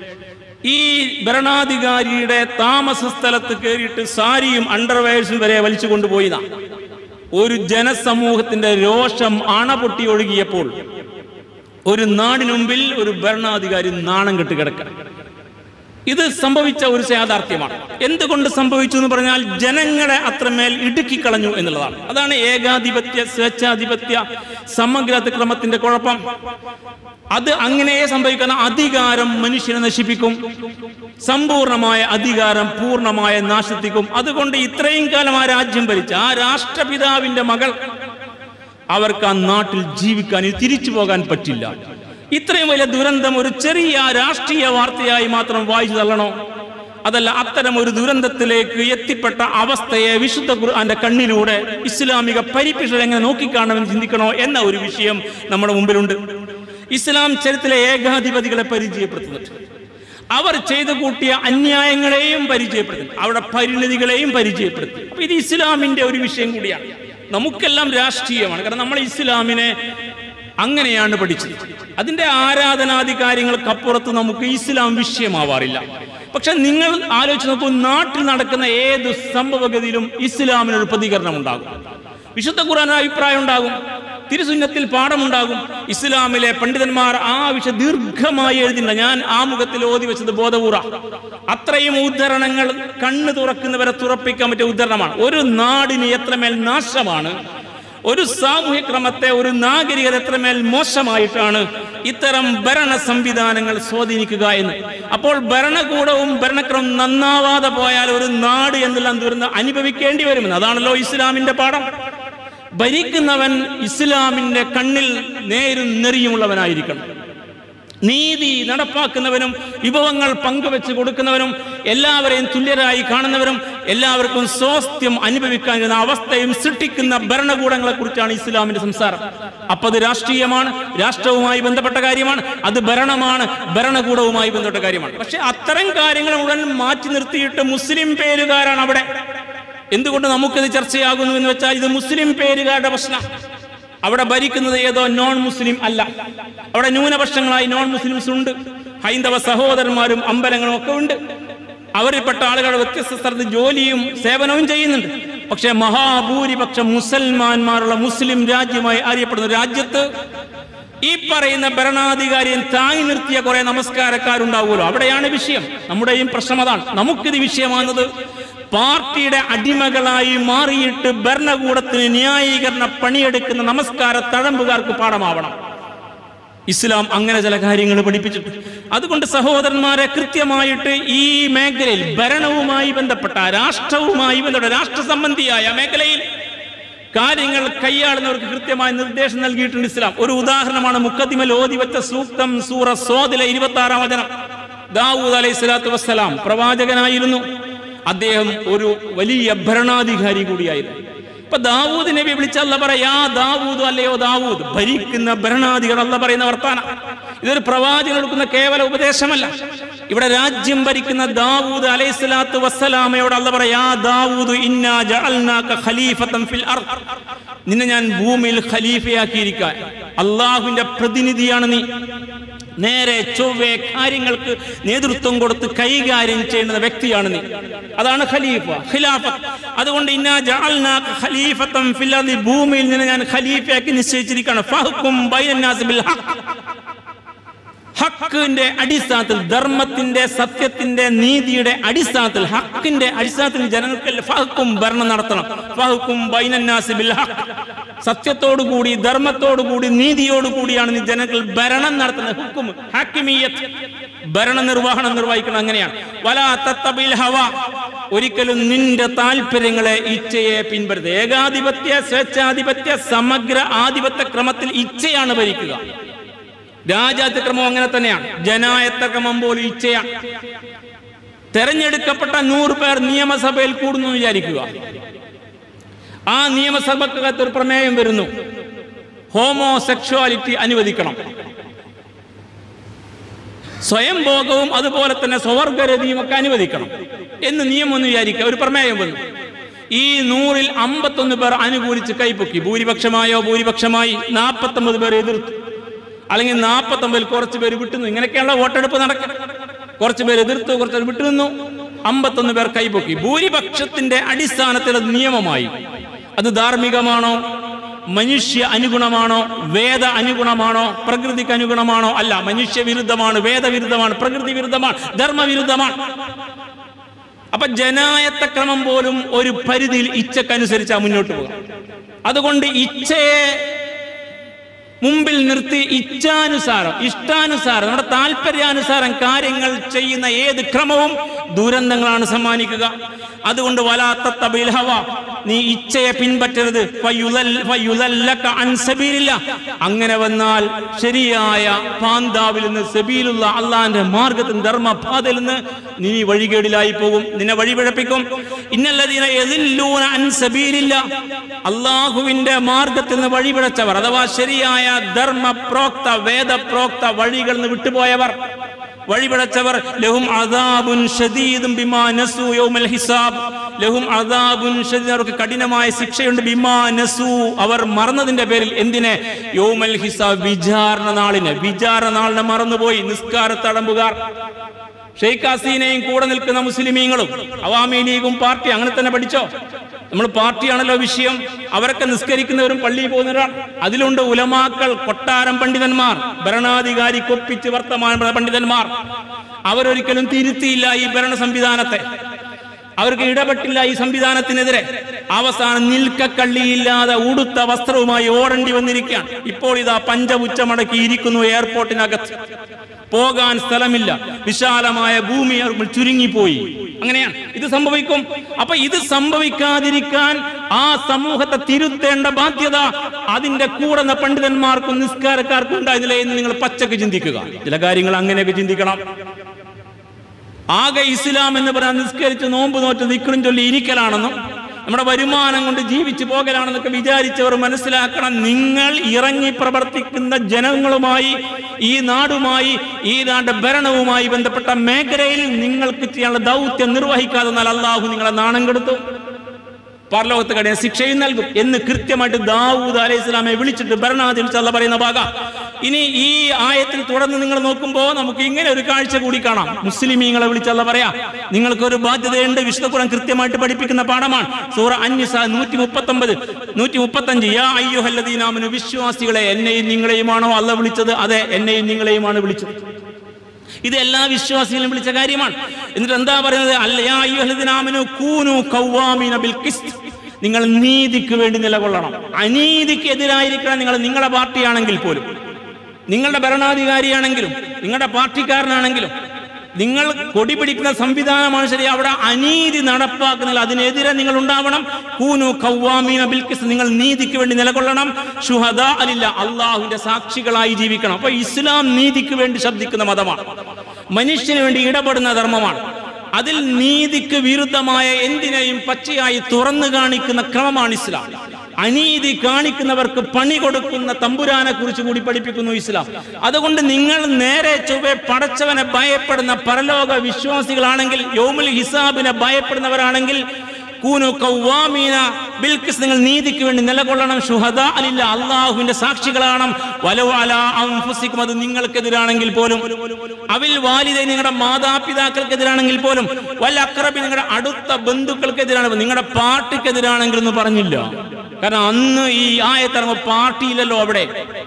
Speaker 1: ഈ ഭരണാധികാരിയുടെ താമസ സ്ഥലത്ത് കയറിയിട്ട് സാരിയും അണ്ടർവെയർസും വരെ വലിച്ചു കൊണ്ടുപോയിതാ ഒരു ജനസമൂഹത്തിന്റെ രോഷം അണപൊട്ടി ഒഴുകിയപ്പോൾ ഒരു നാടിനു മുമ്പിൽ ഒരു ഭരണാധികാരി നാണം കെട്ട് കിടക്കണം ഇത് സംഭവിച്ച ഒരു യാഥാർത്ഥ്യമാണ് എന്തുകൊണ്ട് സംഭവിച്ചു എന്ന് പറഞ്ഞാൽ ജനങ്ങളെ അത്രമേൽ ഇടുക്കിക്കളഞ്ഞു എന്നുള്ളതാണ് അതാണ് ഏകാധിപത്യ സ്വേച്ഛാധിപത്യ സമഗ്ര ക്രമത്തിന്റെ കുഴപ്പം അത് അങ്ങനെയേ സംഭവിക്കുന്ന അധികാരം മനുഷ്യനെ നശിപ്പിക്കും സമ്പൂർണമായ അധികാരം പൂർണ്ണമായ നാശത്തിക്കും അതുകൊണ്ട് ഇത്രയും കാലം ആ രാജ്യം ഭരിച്ച ആ രാഷ്ട്രപിതാവിന്റെ മകൾ അവർക്ക് ആ നാട്ടിൽ ജീവിക്കാൻ ഇനി തിരിച്ചു പോകാൻ പറ്റില്ല ഇത്രയും വലിയ ദുരന്തം ഒരു ചെറിയ രാഷ്ട്രീയ വാർത്തയായി മാത്രം വായിച്ചു തള്ളണോ അതല്ല അത്തരം ഒരു ദുരന്തത്തിലേക്ക് എത്തിപ്പെട്ട അവസ്ഥയെ വിശുദ്ധ ഖുർആന്റെ കണ്ണിലൂടെ ഇസ്ലാമിക പരിപിഷർ എങ്ങനെ നോക്കിക്കാണണമെന്ന് ചിന്തിക്കണോ എന്ന ഒരു വിഷയം നമ്മുടെ മുമ്പിലുണ്ട് ഇസ്ലാം ചരിത്രത്തിലെ ഏകാധിപതികളെ പരിചയപ്പെടുത്തുന്നുണ്ട് അവർ ചെയ്തു കൂട്ടിയ അന്യായങ്ങളെയും പരിചയപ്പെടുത്തുന്നു അവരുടെ പരിണിതികളെയും പരിചയപ്പെടുത്തി അപ്പൊ ഇത് ഇസ്ലാമിന്റെ ഒരു വിഷയം കൂടിയാണ് നമുക്കെല്ലാം രാഷ്ട്രീയമാണ് കാരണം നമ്മൾ ഇസ്ലാമിനെ അങ്ങനെയാണ് പഠിച്ചത് അതിന്റെ ആരാധനാദി കാര്യങ്ങൾക്കപ്പുറത്ത് നമുക്ക് ഇസ്ലാം വിഷയമാവാറില്ല പക്ഷെ നിങ്ങൾ ആലോചിച്ച് നോക്കൂ നാട്ടിൽ നടക്കുന്ന ഏത് സംഭവഗതിയിലും ഇസ്ലാമിനൊരു പ്രതികരണം ഉണ്ടാകും വിശുദ്ധ ഖുർആൻ അഭിപ്രായം ഉണ്ടാകും തിരുസുന്നത്തിൽ പാഠമുണ്ടാകും ഇസ്ലാമിലെ പണ്ഡിതന്മാർ ആ വിഷയം ദീർഘമായി എഴുതില്ല ഞാൻ ആമുഖത്തിൽ ഓതി വെച്ചത് ബോധപൂർവ അത്രയും ഉദ്ധരണങ്ങൾ കണ്ണ് തുറക്കുന്നവരെ തുറപ്പിക്കാൻ പറ്റിയ ഉദ്ധരണമാണ് ഒരു നാടിന് എത്രമേൽ നാശമാണ് ഒരു സാമൂഹ്യ ക്രമത്തെ ഒരു നാഗരികത എത്രമേൽ മോശമായിട്ടാണ് ഇത്തരം ഭരണ സംവിധാനങ്ങൾ സ്വാധീനിക്കുക എന്ന് അപ്പോൾ ഭരണകൂടവും ഭരണക്രമം നന്നാവാതെ പോയാൽ ഒരു നാട് എന്നുള്ള ദുരന്തം അനുഭവിക്കേണ്ടി വരുമെന്ന് അതാണല്ലോ ഇസ്ലാമിന്റെ പാഠം ഭരിക്കുന്നവൻ ഇസ്ലാമിന്റെ കണ്ണിൽ നേരും നെറിയുമുള്ളവനായിരിക്കണം നീതി നടപ്പാക്കുന്നവനും വിഭവങ്ങൾ പങ്കുവെച്ച് കൊടുക്കുന്നവനും എല്ലാവരെയും തുല്യരായി കാണുന്നവരും എല്ലാവർക്കും സ്വാസ്ഥ്യം അനുഭവിക്കാൻ കഴിയുന്ന അവസ്ഥയും സൃഷ്ടിക്കുന്ന ഭരണകൂടങ്ങളെ കുറിച്ചാണ് ഇസ്ലാമിന്റെ സംസാരം അപ്പൊ അത് രാഷ്ട്രീയമാണ് രാഷ്ട്രവുമായി ബന്ധപ്പെട്ട കാര്യമാണ് അത് ഭരണമാണ് ഭരണകൂടവുമായി ബന്ധപ്പെട്ട കാര്യമാണ് പക്ഷെ അത്തരം കാര്യങ്ങൾ മുഴുവൻ മാറ്റി നിർത്തിയിട്ട് മുസ്ലിം പേരുകാരാണ് അവിടെ എന്തുകൊണ്ട് നമുക്കിത് ചർച്ചയാകുന്നു എന്ന് വെച്ചാൽ ഇത് മുസ്ലിം പേരുകാരുടെ പ്രശ്നം അവിടെ ഭരിക്കുന്നത് ഏതോ നോൺ മുസ്ലിം അല്ല അവിടെ ന്യൂനപക്ഷങ്ങളായി നോൺ മുസ്ലിംസ് ഉണ്ട് ഹൈന്ദവ സഹോദരന്മാരും അമ്പലങ്ങളും ഒക്കെ ഉണ്ട് അവരിൽപ്പെട്ട ആളുകൾ വ്യത്യസ്ത സ്ഥലത്ത് ജോലിയും സേവനവും ചെയ്യുന്നുണ്ട് പക്ഷേ മഹാഭൂരിപക്ഷം മുസൽമാന്മാരുള്ള മുസ്ലിം രാജ്യമായി അറിയപ്പെടുന്ന രാജ്യത്ത് ഈ പറയുന്ന ഭരണാധികാരിയെ താങ്ങി നിർത്തിയ കുറെ നമസ്കാരക്കാരുണ്ടാവുമല്ലോ അവിടെയാണ് വിഷയം നമ്മുടെയും പ്രശ്നം അതാണ് നമുക്കിത് വിഷയമാകുന്നത് പാർട്ടിയുടെ അടിമകളായി മാറിയിട്ട് ഭരണകൂടത്തിന് ന്യായീകരണ പണിയെടുക്കുന്ന നമസ്കാര തഴമ്പുകാർക്ക് പാഠമാവണം ഇസ്ലാം അങ്ങനെ ചില കാര്യങ്ങൾ പഠിപ്പിച്ചിട്ട് അതുകൊണ്ട് സഹോദരന്മാരെ കൃത്യമായിട്ട് ഈ മേഖലയിൽ ഭരണവുമായി ബന്ധപ്പെട്ട രാഷ്ട്രവുമായി ബന്ധപ്പെട്ട രാഷ്ട്ര സംബന്ധിയായ മേഖലയിൽ കാര്യങ്ങൾ കൈയാളുന്നവർക്ക് കൃത്യമായ നിർദ്ദേശം നൽകിയിട്ടുണ്ട് ഇസ്ലാം ഒരു ഉദാഹരണമാണ് മുക്കദ്ദിമൽ ഓതി വെച്ച സൂക്തം സൂറ സോദിലെ ഇരുപത്തി ആറാം വചനം ദാവൂദ് അലൈഹി സ്വലാത്തു വസ്സലാം പ്രവാചകനായിരുന്നു അദ്ദേഹം ഒരു വലിയ ഭരണാധികാരി കൂടിയായിരുന്നു ഇപ്പൊ ദാവൂദ് നബി വിളിച്ച അല്ല പറയാ ദാവൂദ് അല്ലയോ ദാവൂദ് ഭരിക്കുന്ന ഭരണാധികൾ അല്ല പറയുന്ന വർത്താനം ഇതൊരു പ്രവാചകൻ കൊടുക്കുന്ന കേവല ഉപദേശമല്ല ഇവിടെ രാജ്യം ഭരിക്കുന്ന ദാവൂദ് അലൈഹി സ്വലാത്തു വസ്സലാമയോട് അല്ല പറയാ ദാവൂദ് ഇന്നാ ജഅൽനാക ഖലീഫത്തൻ ഫിൽ അർദ് നിന്നെ ഞാൻ ഭൂമിയിൽ ഖലീഫയാക്കിയിരിക്കാൻ അള്ളാഹുവിന്റെ പ്രതിനിധിയാണ് നീ നേരെ ചൊവ്വെ കാര്യങ്ങൾക്ക് നേതൃത്വം കൊടുത്ത് കൈകാര്യം ചെയ്യുന്ന വ്യക്തിയാണ് നീ അതാണ് ഖലീഫ ഖിലാഫത്ത് അതുകൊണ്ട് ഇന്നാ ജഅൽനാക ഖലീഫത്തൻ ഫിൽ അർദി ഭൂമിയിൽ നിന്നെ ഞാൻ ഖലീഫയാക്കി നിശ്ചയിച്ചിരിക്കുകയാണ് ഫഹ്കും ബൈനന്നാസ് ബിൽ ഹഖ് ഹക്കിന്റെ അടിസ്ഥാനത്തിൽ ധർമ്മത്തിന്റെ സത്യത്തിന്റെ നീതിയുടെ അടിസ്ഥാനത്തിൽ ഹക്കിന്റെ അടിസ്ഥാനത്തിൽ ജനങ്ങൾക്ക് ഫഹക്കും ഭരണം നടത്തണം ഫഹക്കും ബൈനന്നാസി ബിൽ ഹഖ് സത്യത്തോടുകൂടി ധർമ്മത്തോടുകൂടി നീതിയോടുകൂടിയാണ് നീ ജനങ്ങൾ ഭരണം നടത്തുന്നത് ഹുക്കും ഹാക്കിമീയത്ത് ഭരണ നിർവഹണം നിർവഹിക്കണം അങ്ങനെയാണ് വലാ തത്തബിൽ ഹവ ഒരിക്കലും നിന്റെ താല്പര്യങ്ങളെ ഇച്ഛയെ പിൻപറ്റരുത് ഏകാധിപത്യ സ്വേച്ഛാധിപത്യ സമഗ്ര ആധിപത്യ ക്രമത്തിൽ ഇച്ഛയാണ് ഭരിക്കുക രാജാത്യ ക്രമം അങ്ങനെ തന്നെയാണ് ജനായത്ത ക്രമം പോലെ ഇച്ഛയാണ് തെരഞ്ഞെടുക്കപ്പെട്ട നൂറ് പേർ നിയമസഭയിൽ കൂടുന്നു എന്ന് വിചാരിക്കുക ആ നിയമസഭക്കകത്ത് ഒരു പ്രമേയം വരുന്നു ഹോമോസെക്ഷുവാലിറ്റി അനുവദിക്കണം സ്വയം ഭോഗവും അതുപോലെ തന്നെ സ്വവർഗരതിയും ഒക്കെ അനുവദിക്കണം എന്ന് നിയമം എന്ന് വിചാരിക്കുക ഒരു പ്രമേയം വന്നു ഈ നൂറിൽ അമ്പത്തൊന്ന് പേർ അനുകൂലിച്ച് കൈപ്പൊക്കി ഭൂരിപക്ഷമായോ ഭൂരിപക്ഷമായി നാൽപ്പത്തൊമ്പത് പേർ എതിർത്തു അല്ലെങ്കിൽ നാൽപ്പത്തൊമ്പതിൽ കുറച്ച് പേര് വിട്ടുനിന്നു ഇങ്ങനെയൊക്കെയുള്ള വോട്ടെടുപ്പ് നടക്കും കുറച്ച് പേര് എതിർത്തു കുറച്ച് പേര് വിട്ടുനിന്നു അമ്പത്തൊന്ന് പേർ കൈപ്പൊക്കി ഭൂരിപക്ഷത്തിന്റെ അടിസ്ഥാനത്തിൽ അത് നിയമമായി അത് ധാർമ്മികമാണോ മനുഷ്യ അനുഗുണമാണോ വേദ അനുഗുണമാണോ പ്രകൃതിക്ക് അനുഗുണമാണോ അല്ല മനുഷ്യ വിരുദ്ധമാണ് വേദവിരുദ്ധമാണ് പ്രകൃതി വിരുദ്ധമാണ് ധർമ്മവിരുദ്ധമാണ് അപ്പൊ ജനായത്ത ക്രമം പോലും ഒരു പരിധിയിൽ ഇച്ഛക്കനുസരിച്ചാ മുന്നോട്ട് പോകുക അതുകൊണ്ട് ഇച്ഛയെ മുമ്പിൽ നിർത്തി ഇച്ഛാനുസാരം ഇഷ്ടാനുസാരം നമ്മുടെ താല്പര്യാനുസാരം കാര്യങ്ങൾ ചെയ്യുന്ന ഏത് ക്രമവും ദുരന്തങ്ങളാണ് സമ്മാനിക്കുക അതുകൊണ്ട് വലാത്ത ബിൽഹവ നീ ഇച്ഛയെ പിൻപറ്റരുത് ഫയുലൽ- ഫയുലല്ലക അൻ സബീലില്ല. അങ്ങനെ വന്നാൽ ശരിയായ പാന്താവിൽ നിന്ന് സബീലുള്ള അള്ളാന്റെ മാർഗത്തിൽ ധർമ്മപാതയിൽ നിന്ന് നീ വഴികേടിലായി പോകും നിന്നെ വഴിപിഴപ്പിക്കും ഇന്നല്ലതീന യദില്ലൂന അൻ സബീലില്ല അള്ളാഹുവിന്റെ മാർഗത്തിൽ നിന്ന് വഴിപിഴച്ചവർ അഥവാ ശരിയായ ധർമ്മപ്രോക്ത വേദപ്രോക്ത വഴികളിൽ നിന്ന് വിട്ടുപോയവർ വഴിപിഴച്ചവർ ലഹും അദാബുൻ ഷദീദും ബിമാ നസു യൗമൽ ഹിസാബ് ലഹും അദാബുൻ ഷദീദ് അവർക്ക് കഠിനമായ ശിക്ഷയുണ്ട് ബിമാ നസു അവർ മറന്നതിന്റെ പേരിൽ എന്തിനെ യൗമൽ ഹിസാബ് വിചാരണ നാളിന് വിചാരണ നാളിനെ മറന്നുപോയി നിസ്കാര തടമ്പുകാർ ഷെയ്ഖ് ഹസീനയും കൂടെ നിൽക്കുന്ന മുസ്ലിമീങ്ങളും അവാമി ലീഗും പാർട്ടി അങ്ങനെ തന്നെ പഠിച്ചോ നമ്മൾ പാർട്ടിയാണല്ലോ വിഷയം അവരൊക്കെ നിസ്കരിക്കുന്നവരും പള്ളിയിൽ പോകുന്നവരാണ് അതിലുണ്ട് ഉലമാക്കൾ കൊട്ടാരം പണ്ഡിതന്മാർ ഭരണാധികാരി കൊപ്പിച്ച് വർത്തമാന പണ്ഡിതന്മാർ അവരൊരിക്കലും തിരുത്തിയില്ല ഈ ഭരണ സംവിധാനത്തെ അവർക്ക് ഇടപെട്ടില്ല ഈ സംവിധാനത്തിനെതിരെ അവസാനം നിൽക്കക്കള്ളിയില്ലാതെ ഉടുത്ത വസ്ത്രവുമായി ഓടേണ്ടി വന്നിരിക്കുകയാണ് ഇപ്പോൾ ഇതാ പഞ്ചപുച്ചമടക്കി ഇരിക്കുന്നു എയർപോർട്ടിനകത്ത് പോകാൻ സ്ഥലമില്ല വിശാലമായ ഭൂമി അവർ ചുരുങ്ങിപ്പോയി അങ്ങനെയാണ് ഇത് സംഭവിക്കും അപ്പൊ ഇത് സംഭവിക്കാതിരിക്കാൻ ആ സമൂഹത്തെ തിരുത്തേണ്ട ബാധ്യത അതിന്റെ കൂടെ നിന്ന പണ്ഡിതന്മാർക്കും നിസ്കാരക്കാർക്കും ഉണ്ടായിരുന്നില്ല എന്ന് നിങ്ങൾ പച്ചക്ക് ചിന്തിക്കുക ചില കാര്യങ്ങൾ അങ്ങനെയൊക്കെ ചിന്തിക്കണം ആകെ ഇസ്ലാം എന്ന് പറയാൻ നിസ്കരിച്ച് നോമ്പ് നോറ്റ് നിക്കറും ചൊല്ലി ഇരിക്കലാണെന്നും നമ്മുടെ വരുമാനം കൊണ്ട് ജീവിച്ചു പോകലാണെന്നൊക്കെ വിചാരിച്ചവർ മനസ്സിലാക്കണം നിങ്ങൾ ഇറങ്ങി പ്രവർത്തിക്കുന്ന ജനങ്ങളുമായി ഈ നാടുമായി ഈ നാട് ഭരണവുമായി ബന്ധപ്പെട്ട മേഖലയിൽ നിങ്ങൾക്ക് ചെയ്യാനുള്ള ദൗത്യം നിർവഹിക്കാതെ എന്നാൽ അള്ളാഹു നിങ്ങളെ നാണം കെടുത്തു പരലോകത്ത് കടയ ശിക്ഷയും നൽകും എന്ന് കൃത്യമായിട്ട് ദാവൂദ് അലൈഹി ഇസ്ലാമെ വിളിച്ചിട്ട് ഭരണാധിപതി അല്ല പറയുന്ന ഭാഗ ഇനി ഈ ആയത്തിൽ തുടർന്ന് നിങ്ങൾ നോക്കുമ്പോൾ നമുക്ക് ഇങ്ങനെ ഒരു കാഴ്ച കൂടി കാണാം മുസ്ലിമീങ്ങളെ വിളിച്ചല്ല പറയാ നിങ്ങൾക്കൊരു ബാധ്യതയുണ്ട് വിശുദ്ധ ഖുർആൻ കൃത്യമായിട്ട് പഠിപ്പിക്കുന്ന പാഠമാണ് സൂറ അന്യസ നൂറ്റി മുപ്പത്തി ഒമ്പത് നൂറ്റി മുപ്പത്തഞ്ച് യാ അയ്യുഹല്ലദീനാമനു വിശ്വാസികളെ എന്നെയും നിങ്ങളെയുമാണോ അല്ല വിളിച്ചത് അതെ എന്നെയും നിങ്ങളെയുമാണ് വിളിച്ചത് ഇത് എല്ലാ വിശ്വാസികളും വിളിച്ച കാര്യമാണ് എന്നിട്ട് എന്താ പറയുന്നത് അല്ലയാ അയ്യുഹല്ലദീനാമനു കൂനു കൗവാമീന ബിൽ ഖിസ്ത് നിങ്ങൾ നീതിക്ക് വേണ്ടി നിലകൊള്ളണം അനീതിക്ക് എതിരായിരിക്കണം നിങ്ങൾ നിങ്ങളുടെ പാർട്ടിയാണെങ്കിൽ പോലും നിങ്ങളുടെ ഭരണാധികാരിയാണെങ്കിലും നിങ്ങളുടെ പാർട്ടിക്കാരനാണെങ്കിലും നിങ്ങൾ കൊടി പിടിക്കുന്ന സംവിധാനമാണ് ശരി അവിടെ അനീതി നടപ്പാക്കുന്നതിൽ അതിനെതിരെ നിങ്ങൾ ഉണ്ടാവണം കൂനു കൗവാമീന ബിൽക്കിസ് നിങ്ങൾ നീതിക്ക് വേണ്ടി നിലകൊള്ളണം ഷുഹദ അലില്ല അള്ളാഹുവിന്റെ സാക്ഷികളായി ജീവിക്കണം അപ്പൊ ഇസ്ലാം നീതിക്ക് വേണ്ടി ശബ്ദിക്കുന്ന മതമാണ് മനുഷ്യന് വേണ്ടി ഇടപെടുന്ന ധർമ്മമാണ് അതിൽ നീതിക്ക് വിരുദ്ധമായ എന്തിനേയും പച്ചയായി തുറന്നു കാണിക്കുന്ന ക്രമമാണ് ഇസ്ലാം അനീതി കാണിക്കുന്നവർക്ക് പണി കൊടുക്കുന്ന തമ്പുരാനെ കുറിച്ച് കൂടി പഠിപ്പിക്കുന്നു ഇസ്ലാം അതുകൊണ്ട് നിങ്ങൾ നേരെ ചൊവ്വെ പടച്ചവനെ ഭയപ്പെടുന്ന പരലോക വിശ്വാസികളാണെങ്കിൽ യോമുൽ ഹിസാബിനെ ഭയപ്പെടുന്നവരാണെങ്കിൽ കൂനു കൗവാമീന ബിൽക്കിസ് നിങ്ങൾ നീതിക്ക് വേണ്ടി നിലകൊള്ളണം ഷുഹദ അലില്ല അള്ളാഹുവിന്റെ സാക്ഷികളാണ് വലോ അല അൻഫുസിക്കും അത് നിങ്ങൾക്കെതിരാണെങ്കിൽ പോലും അവിൽ വാലിദ നിങ്ങളുടെ മാതാപിതാക്കൾക്കെതിരാണെങ്കിൽ പോലും വല്ല അക്രബി നിങ്ങളുടെ അടുത്ത ബന്ധുക്കൾക്കെതിരാണ് നിങ്ങളുടെ പാർട്ടിക്കെതിരാണെങ്കിൽ എന്ന് പറഞ്ഞില്ല കാരണം അന്ന് ഈ ആയത്തിറങ്ങുമ്പോൾ പാർട്ടിയില്ലല്ലോ അവിടെ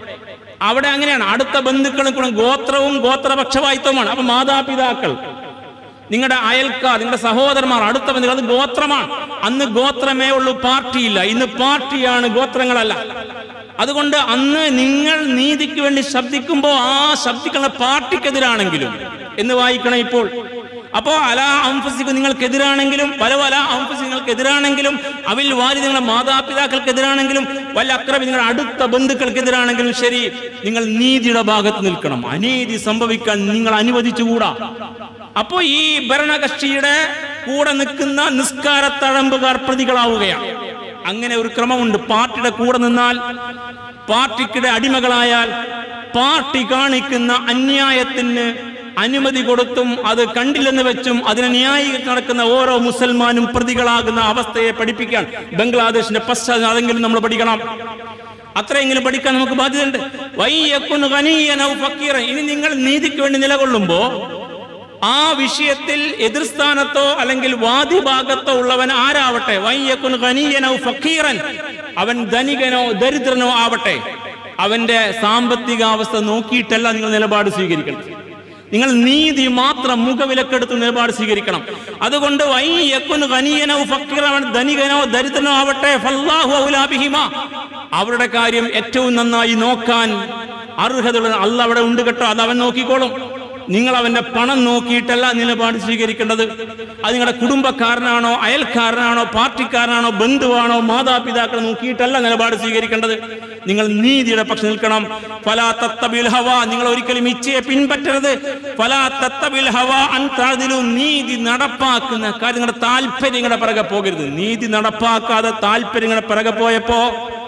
Speaker 1: അവിടെ അങ്ങനെയാണ് അടുത്ത ബന്ധുക്കളും കൂടെ ഗോത്രവും ഗോത്രപക്ഷവായിത്വമാണ് അപ്പൊ മാതാപിതാക്കൾ നിങ്ങളുടെ അയൽക്കാർ നിങ്ങളുടെ സഹോദരന്മാർ അടുത്ത ബന്ധുക്കൾ അത് ഗോത്രമാണ് അന്ന് ഗോത്രമേ ഉള്ളൂ പാർട്ടിയില്ല ഇന്ന് പാർട്ടിയാണ് ഗോത്രങ്ങളല്ല അതുകൊണ്ട് അന്ന് നിങ്ങൾ നീതിക്ക് വേണ്ടി ശബ്ദിക്കുമ്പോൾ ആ ശബ്ദിക്കുന്ന പാർട്ടിക്കെതിരാണെങ്കിലും എന്ന് വായിക്കണം ഇപ്പോൾ അപ്പോ അല അംഫസിക്ക് നിങ്ങൾക്കെതിരാണെങ്കിലും പല പല അംഫസി നിങ്ങൾക്കെതിരാണെങ്കിലും അവിൽ വാരി നിങ്ങളുടെ മാതാപിതാക്കൾക്കെതിരാണെങ്കിലും വല്ല അക്രമി നിങ്ങളുടെ അടുത്ത ബന്ധുക്കൾക്കെതിരാണെങ്കിലും ശരി നിങ്ങൾ നീതിയുടെ ഭാഗത്ത് നിൽക്കണം അനീതി സംഭവിക്കാൻ നിങ്ങൾ അനുവദിച്ചുകൂടാ അപ്പോ ഈ ഭരണകക്ഷിയുടെ കൂടെ നിൽക്കുന്ന നിസ്കാര തഴമ്പുകാർ പ്രതികളാവുകയാണ് അങ്ങനെ ഒരു ക്രമമുണ്ട് പാർട്ടിയുടെ കൂടെ നിന്നാൽ പാർട്ടിക്കിടെ അടിമകളായാൽ പാർട്ടി കാണിക്കുന്ന അന്യായത്തിന് അനുമതി കൊടുത്തും അത് കണ്ടില്ലെന്ന് വെച്ചും അതിനെ ന്യായീകരിച്ച് നടക്കുന്ന ഓരോ മുസൽമാനും പ്രതികളാകുന്ന അവസ്ഥയെ പഠിപ്പിക്കാൻ ബംഗ്ലാദേശിന്റെ പശ്ചാത്തലം അതെങ്കിലും നമ്മൾ പഠിക്കണം അത്രയെങ്കിലും പഠിക്കാൻ നമുക്ക് ബാധ്യതയുണ്ട് വയ്യക്കുന്നു ഖനിയ്യൻ ഔ ഫക്കീറൻ. ഇനി നിങ്ങൾ നീതിക്ക് വേണ്ടി നിലകൊള്ളുമ്പോ ആ വിഷയത്തിൽ എതിർസ്ഥാനത്തോ അല്ലെങ്കിൽ വാദിഭാഗത്തോ ഉള്ളവൻ ആരാവട്ടെ വയ്യക്കുൻ ഖനീയനോ ഫക്കീറൻ അവൻ ധനികനോ ദരിദ്രനോ ആവട്ടെ അവന്റെ സാമ്പത്തികാവസ്ഥ നോക്കിയിട്ടല്ല നിങ്ങൾ നിലപാട് സ്വീകരിക്കണം നിങ്ങൾ നീതി മാത്രം മുഖവിലക്കെടുത്ത് നിലപാട് സ്വീകരിക്കണം അതുകൊണ്ട് വയ്യക്കുൻ ഖനീയനോ ഫക്കീറൻ അവൻ ധനികനോ ദരിദ്രനോ ആവട്ടെ ഫല്ലാഹു ഔലാ ബിഹിമ അവരുടെ കാര്യം ഏറ്റവും നന്നായി നോക്കാൻ അർഹതയുള്ള അല്ല അവിടെ ഉണ്ട് കേട്ടോ അത് അവൻ നോക്കിക്കോളും നിങ്ങൾ അവന്റെ പണം നോക്കിയിട്ടല്ല നിലപാട് സ്വീകരിക്കേണ്ടത് അത് നിങ്ങളുടെ കുടുംബക്കാരനാണോ അയൽക്കാരനാണോ പാർട്ടിക്കാരനാണോ ബന്ധുവാണോ മാതാപിതാക്കളെ നോക്കിയിട്ടല്ല നിലപാട് സ്വീകരിക്കേണ്ടത് നിങ്ങൾ നീതിയുടെ പക്ഷം നിൽക്കണം ഫലാ തത്തബിൽ ഹവ നിങ്ങൾ ഒരിക്കലും ഇച്ഛയെ പിൻപറ്റരുത് ഫലാ തത്തബിൽ ഹവ അൻ താഴ്ന്നിലു നീതി നടപ്പാക്കുന്ന കാര്യം നിങ്ങളുടെ താല്പര്യങ്ങളുടെ പിറകെ പോകരുത് നീതി നടപ്പാക്കാതെ താല്പര്യങ്ങളുടെ പിറകെ പോയപ്പോ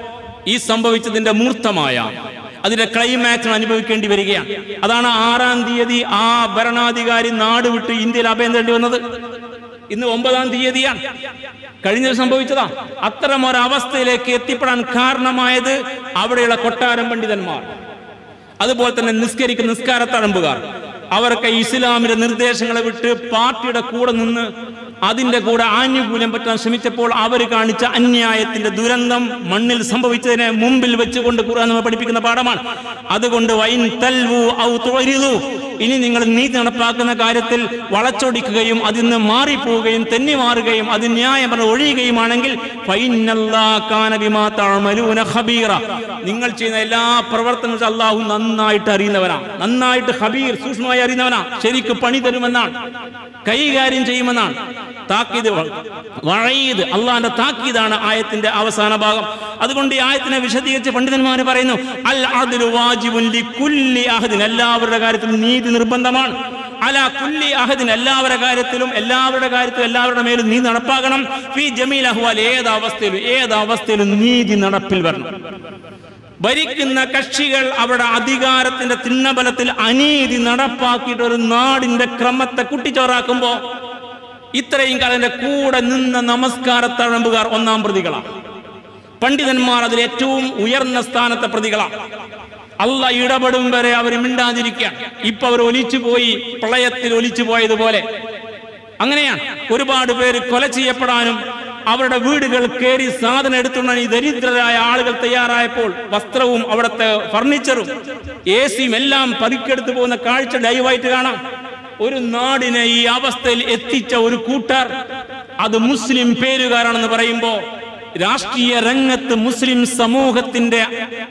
Speaker 1: ഈ സംഭവിച്ചതിന്റെ മൂർത്തമായ അതിന്റെ ക്ലൈമാക്സ് അനുഭവിക്കേണ്ടി വരികയാണ് അതാണ് ആറാം തീയതി ആ ഭരണാധികാരി നാട് വിട്ട് ഇന്ത്യയിൽ അഭയം തേണ്ടി വന്നത് ഇന്ന് ഒമ്പതാം തീയതിയാണ് കഴിഞ്ഞത് സംഭവിച്ചതാ അത്തരം ഒരവസ്ഥയിലേക്ക് എത്തിപ്പെടാൻ കാരണമായത് അവിടെയുള്ള കൊട്ടാരം പണ്ഡിതന്മാർ അതുപോലെ തന്നെ നിസ്കരിക്കുന്ന നിസ്കാരത്തഴമ്പുകാർ അവർക്ക് ഇസ്ലാമിന്റെ നിർദ്ദേശങ്ങളെ വിട്ട് പാർട്ടിയുടെ കൂടെ നിന്ന് അതിന്റെ കൂടെ ആനുകൂല്യം പറ്റാൻ ശ്രമിച്ചപ്പോൾ അവർ കാണിച്ച അന്യായത്തിന്റെ ദുരന്തം മണ്ണിൽ സംഭവിച്ചതിനെ മുമ്പിൽ വെച്ചുകൊണ്ട് ഖുർആൻ നമ്മെ പഠിപ്പിക്കുന്ന പാഠമാണ് അതുകൊണ്ട് വൈൻ തൽവു ഔ തുഴരിതു ഇനി നിങ്ങൾ നീതി നടപ്പാക്കുന്ന കാര്യത്തിൽ വളച്ചൊടിക്കുകയും അതിൽ നിന്ന് മാറിപ്പോവുകയും തെന്നി മാറുകയും അത് ന്യായം പറഞ്ഞ് ഒഴിയുകയുമാണെങ്കിൽ ഫൈനല്ലാഹ് കാന ബിമാ തഅമലൂന ഖബീറ നിങ്ങൾ ചെയ്യുന്ന എല്ലാ പ്രവർത്തനങ്ങളും അള്ളാഹു നന്നായിട്ട് അറിയുന്നവനാണ് നന്നായിട്ട് ഹബീർ സൂക്ഷ്മമായി അറിയുന്നവനാണ് ശരിക്ക് പണി തരുമെന്നാണ് കൈകാര്യം ചെയ്യുമെന്നാണ് താക്കീത് വഴയത് അള്ളാന്റെ താക്കീതാണ് ആയത്തിന്റെ അവസാന ഭാഗം അതുകൊണ്ട് ഈ ആയത്തിനെ വിശദീകരിച്ച് പണ്ഡിതന്മാർ പറയുന്നു അൽ അദ്ലു വാജിബുൻ ലികുല്ലി അഹദിൻ എല്ലാവരുടെ കാര്യത്തിലും നീതി നിർബന്ധമാണ് അല കുല്ലി അഹദിൻ എല്ലാവരുടെ കാര്യത്തിലും എല്ലാവരുടെ കാര്യത്തിലും എല്ലാവരുടെ മേലും നീതി നടപ്പാക്കണം ഫി ജമീൽ അഹ്വാൽ ഏത് അവസ്ഥയിലും ഏത് അവസ്ഥയിലും നീതി നടപ്പിൽ വരണം ഭരിക്കുന്ന കക്ഷികൾ അവരുടെ അധികാരത്തിന്റെ തിണ്ണബലത്തിൽ അനീതി നടപ്പാക്കിയിട്ട് ഒരു നാടിന്റെ ക്രമത്തെ കുട്ടിച്ചോറാക്കുമ്പോ ഇത്രയും കാലന്റെ കൂടെ നിന്ന നമസ്കാരത്തഴമ്പുകാർ ഒന്നാം പ്രതികളാണ് പണ്ഡിതന്മാർ അതിൽ ഏറ്റവും ഉയർന്ന സ്ഥാനത്തെ പ്രതികളാണ് അല്ല ഇടപെടും വരെ അവർ മിണ്ടാതിരിക്കുകയാണ് ഇപ്പൊ അവർ ഒലിച്ചു പോയി പ്രളയത്തിൽ ഒലിച്ചു പോയതുപോലെ അങ്ങനെയാണ് ഒരുപാട് പേര് കൊല ചെയ്യപ്പെടാനും അവരുടെ വീടുകൾ കയറി സാധനം എടുത്തുകൊണ്ടാണ് ഈ ദരിദ്രരായ ആളുകൾ തയ്യാറായപ്പോൾ വസ്ത്രവും അവിടുത്തെ ഫർണിച്ചറും എ സിയും എല്ലാം പറിക്കെടുത്തു പോകുന്ന കാഴ്ച ലൈവായിട്ട് കാണാം ഒരു നാടിനെ ഈ അവസ്ഥയിൽ എത്തിച്ച ഒരു കൂട്ടർ അത് മുസ്ലിം പേരുകാരാണെന്ന് പറയുമ്പോ രാഷ്ട്രീയ രംഗത്ത് മുസ്ലിം സമൂഹത്തിന്റെ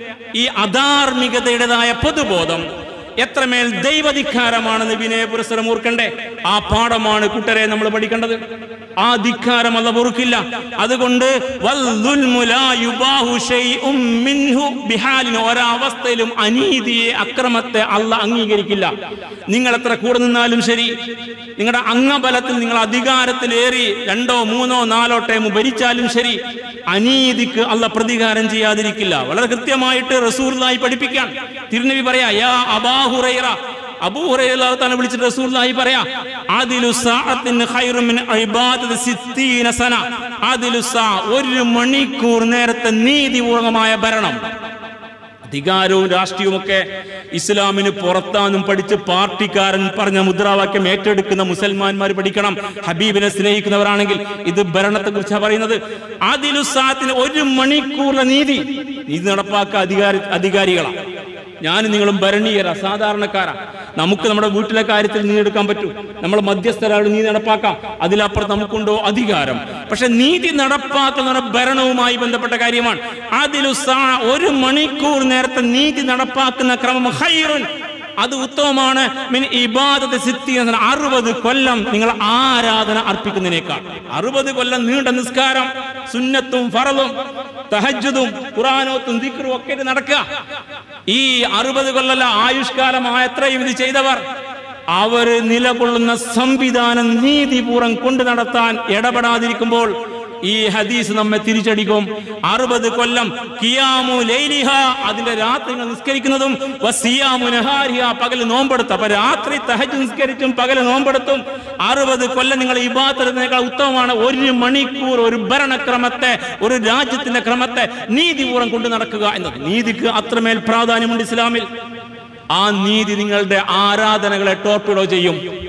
Speaker 1: ഈ അധാർമികതയുടേതായ പൊതുബോധം എത്രമേൽ ദൈവധിക്കാരമാണെന്ന് വിനയ പുരസ്സരം ഓർക്കണ്ടേ ആ പാഠമാണ് കൂട്ടരെ നമ്മൾ പഠിക്കേണ്ടത് ആ ധിക്കാരം അല്ല പൊറുക്കില്ല അതുകൊണ്ട് വൽദുൽമു ലാ യുബാഹു ശൈഉം മിൻഹു ബിഹാലിൻ ഒരവസ്ഥയിലും അനീതിയെ അക്രമത്തെ അല്ല അംഗീകരിക്കില്ല നിങ്ങൾ എത്ര കൂടെ നിന്നാലും ശരി നിങ്ങളുടെ അംഗബലത്തിൽ നിങ്ങൾ അധികാരത്തിലേറി രണ്ടോ മൂന്നോ നാലോ ടൈം ഭരിച്ചാലും ശരി അനീതിക്ക് അല്ല പ്രതികാരം ചെയ്യാതിരിക്കില്ല വളരെ കൃത്യമായിട്ട് റസൂർലായി പഠിപ്പിക്കാൻ തിരുനബി പറയാ യാ അബാഹുറൈറ അബൂഹുറൈറാണ് വിളിച്ചിട്ട് റസൂലായി പറയാ അതിലു സാഅത്തിൻ ഖൈറു മിൻ ഇബാദത്തി സിത്തീന സന അതിലു സാ ഒരു മണിക്കൂർ നേരത്തെ നീതിപൂർവമായ ഭരണം അധികാരവും രാഷ്ട്രീയവും ഒക്കെ ഇസ്ലാമിന് പുറത്താന്നും പഠിച്ച് പാർട്ടിക്കാരൻ പറഞ്ഞ മുദ്രാവാക്യം ഏറ്റെടുക്കുന്ന മുസൽമാന്മാർ പഠിക്കണം ഹബീബിനെ സ്നേഹിക്കുന്നവരാണെങ്കിൽ ഇത് ഭരണത്തെ കുറിച്ചാണ് പറയുന്നത് അതിലുസാത്തിന് ഒരു മണിക്കൂറിലെ നീതി നീതി നടപ്പാക്കുക അധികാരി അധികാരികളാണ് ഞാനും നിങ്ങളും ഭരണീയരാ സാധാരണക്കാരാ നമുക്ക് നമ്മുടെ വീട്ടിലെ കാര്യത്തിൽ നീതി എടുക്കാൻ പറ്റൂ നമ്മൾ മധ്യസ്ഥരാണ് നീതി നടപ്പാക്കാം അതിലപ്പുറം നമുക്കുണ്ടോ അധികാരം പക്ഷെ നീതി നടപ്പാക്കുന്ന ഭരണവുമായി ബന്ധപ്പെട്ട കാര്യമാണ് അതിലു സാ ഒരു മണിക്കൂർ നേരത്തെ നീതി നടപ്പാക്കുന്ന ക്രമം ഹൈറുൻ അത് ഉത്തമമാണ് മിൻ ഇബാദത്ത് സിദ്ധി എന്ന അറുപത് കൊല്ലം നിങ്ങൾ ആരാധന അർപ്പിക്കുന്നതിനേക്കാൾ അറുപത് കൊല്ലം നീണ്ട നിസ്കാരം സുന്നത്തും ഫറലും തഹജ്ജുദും ഖുറാനോത്തും ദിക്റും ഒക്കെ ഇത് നടക്കുക ഈ അറുപത് കൊല്ലല്ല ആയുഷ്കാലം എത്രയും ഇത് ചെയ്തവർ അവർ നിലകൊള്ളുന്ന സംവിധാനം നീതിപൂർവ്വം കൊണ്ടു നടത്താൻ ഇടപെടാതിരിക്കുമ്പോൾ ഈ ഹദീസ് നമ്മെ തിരിച്ചടിക്കും അറുപത് കൊല്ലം കിയാമു ലൈലിഹ അതിന്റെ രാത്രി നിങ്ങൾ നിസ്കരിക്കുന്നതും വസിയാമു നഹാരിഹ പകൽ നോമ്പെടുത്ത് അപ്പൊ രാത്രി തഹജ് നിസ്കരിച്ചും പകൽ നോമ്പെടുത്തും അറുപത് കൊല്ലം നിങ്ങൾ ഇബാത്തതിനേക്കാൾ ഉത്തമമാണ് ഒരു മണിക്കൂർ ഒരു ഭരണക്രമത്തെ ഒരു രാജ്യത്തിന്റെ ക്രമത്തെ നീതിപൂർവ്വം കൊണ്ടു നടക്കുക എന്നത് നീതിക്ക് അത്രമേൽ പ്രാധാന്യമുണ്ട് ഇസ്ലാമിൽ ആ നീതി നിങ്ങളുടെ ആരാധനകളെ ടോർപ്പിഡോ ചെയ്യും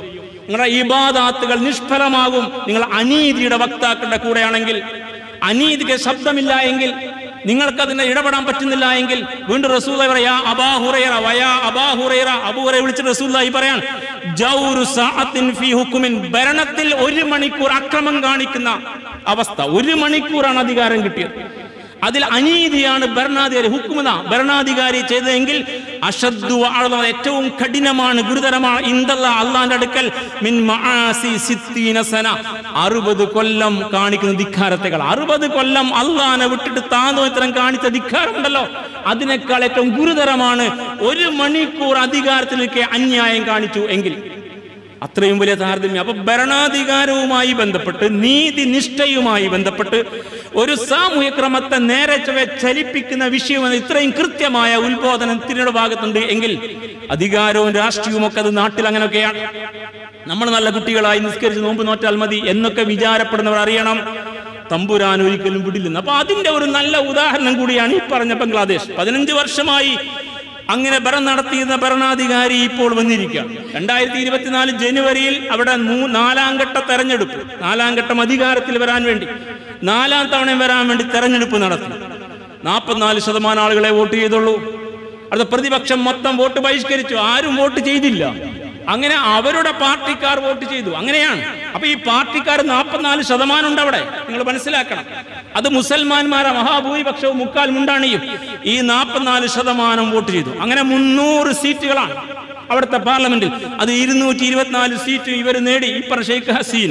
Speaker 1: നിങ്ങളുടെ ഇബാദാത്തുകൾ നിഷ്ഫലമാകും നിങ്ങൾ അനീതിയുടെ വക്താക്കളുടെ കൂടെയാണെങ്കിൽ അനീതിക്ക് ശബ്ദമില്ല എങ്കിൽ നിങ്ങൾക്ക് അതിനെ ഇടപെടാൻ പറ്റുന്നില്ല എങ്കിൽ വീണ്ടും റസൂല പറയാ അബാ ഹുറൈറ വയാ അബാ ഹുറൈറ അബൂഹുറൈ വിളിച്ചിട്ട് റസൂലായി പറയാൻ ജൗരു സഅത്തിൻ ഫീ ഹുക്കുമിൻ ഭരണത്തിൽ ഒരു മണിക്കൂർ അക്രമം കാണിക്കുന്ന അവസ്ഥ ഒരു മണിക്കൂറാണ് അധികാരം കിട്ടിയത് അതിൽ അനീതിയാണ് ഭരണാധികാരി ഹുക്കുമത ഭരണാധികാരി ചെയ്തതെങ്കിൽ അഷദ്ദു അഅ്ളമ ഏറ്റവും കഠിനമാണ് ഗുരുതരമാണ് ഇന്ദല്ല അള്ളാന്റെ അടുക്കൽ മിൻ മആസി സിത്തീന സന അറുപത് കൊല്ലം കാണിക്കുന്ന ധിക്കാരത്തെകൾ അറുപത് കൊല്ലം അള്ളാനെ വിട്ടിട്ട് താന്തോത്തരം കാണിച്ച ധിക്കാരമുണ്ടല്ലോ അതിനേക്കാൾ ഏറ്റവും ഗുരുതരമാണ് ഒരു മണിക്കൂർ അധികാരത്തിലേക്ക് അന്യായം കാണിച്ചു എങ്കിൽ അത്രയും വലിയ താരതമ്യം അപ്പൊ ഭരണാധികാരവുമായി ബന്ധപ്പെട്ട് നീതി നിഷ്ഠയുമായി ബന്ധപ്പെട്ട് ഒരു സാമൂഹ്യ ക്രമത്തെ നേരെ ചൊവ്വെ ചലിപ്പിക്കുന്ന വിഷയമെന്ന് ഇത്രയും കൃത്യമായ ഉത്ബോധനം തിരുടെ ഭാഗത്തുണ്ട് എങ്കിൽ അധികാരവും രാഷ്ട്രീയവും ഒക്കെ അത് നാട്ടിൽ അങ്ങനെയൊക്കെയാണ് നമ്മൾ നല്ല കുട്ടികളായി നിസ്കരിച്ച് നോമ്പ് നോറ്റാൽ മതി എന്നൊക്കെ വിചാരപ്പെടുന്നവർ അറിയണം തമ്പുരാൻ ഒരിക്കലും വിടില്ലെന്ന് അപ്പൊ അതിന്റെ ഒരു നല്ല ഉദാഹരണം കൂടിയാണ് ഈ പറഞ്ഞ ബംഗ്ലാദേശ് പതിനഞ്ച് വർഷമായി അങ്ങനെ ഭരണം നടത്തിയിരുന്ന ഭരണാധികാരി ഇപ്പോൾ വന്നിരിക്കുകയാണ് രണ്ടായിരത്തി ഇരുപത്തിനാല് ജനുവരിയിൽ അവിടെ മൂ- നാലാം ഘട്ട തെരഞ്ഞെടുപ്പ് നാലാം ഘട്ടം അധികാരത്തിൽ വരാൻ വേണ്ടി നാലാം തവണ വരാൻ വേണ്ടി തെരഞ്ഞെടുപ്പ് നടത്തി നാൽപ്പത്തിനാല് ശതമാനം ആളുകളെ വോട്ട് ചെയ്തുള്ളൂ അടുത്ത പ്രതിപക്ഷം മൊത്തം വോട്ട് ബഹിഷ്കരിച്ചു ആരും വോട്ട് ചെയ്തില്ല അങ്ങനെ അവരുടെ പാർട്ടിക്കാർ വോട്ട് ചെയ്തു അങ്ങനെയാണ് അപ്പൊ ഈ പാർട്ടിക്കാർ നാൽപ്പത്തിനാല് ശതമാനം ഉണ്ട് അവിടെ നിങ്ങൾ മനസ്സിലാക്കണം അത് മുസൽമാന്മാരെ മഹാഭൂരിപക്ഷവും മുക്കാൽ മുണ്ടാണിയും ഈ നാൽപ്പത്തിനാല് ശതമാനം വോട്ട് ചെയ്തു അങ്ങനെ മുന്നൂറ് സീറ്റുകളാണ് അവിടുത്തെ പാർലമെന്റിൽ അത് ഇരുന്നൂറ്റി ഇരുപത്തിനാല് സീറ്റ് ഇവർ നേടി ഈ പറഞ്ഞ ഷെയ്ഖ് ഹസീന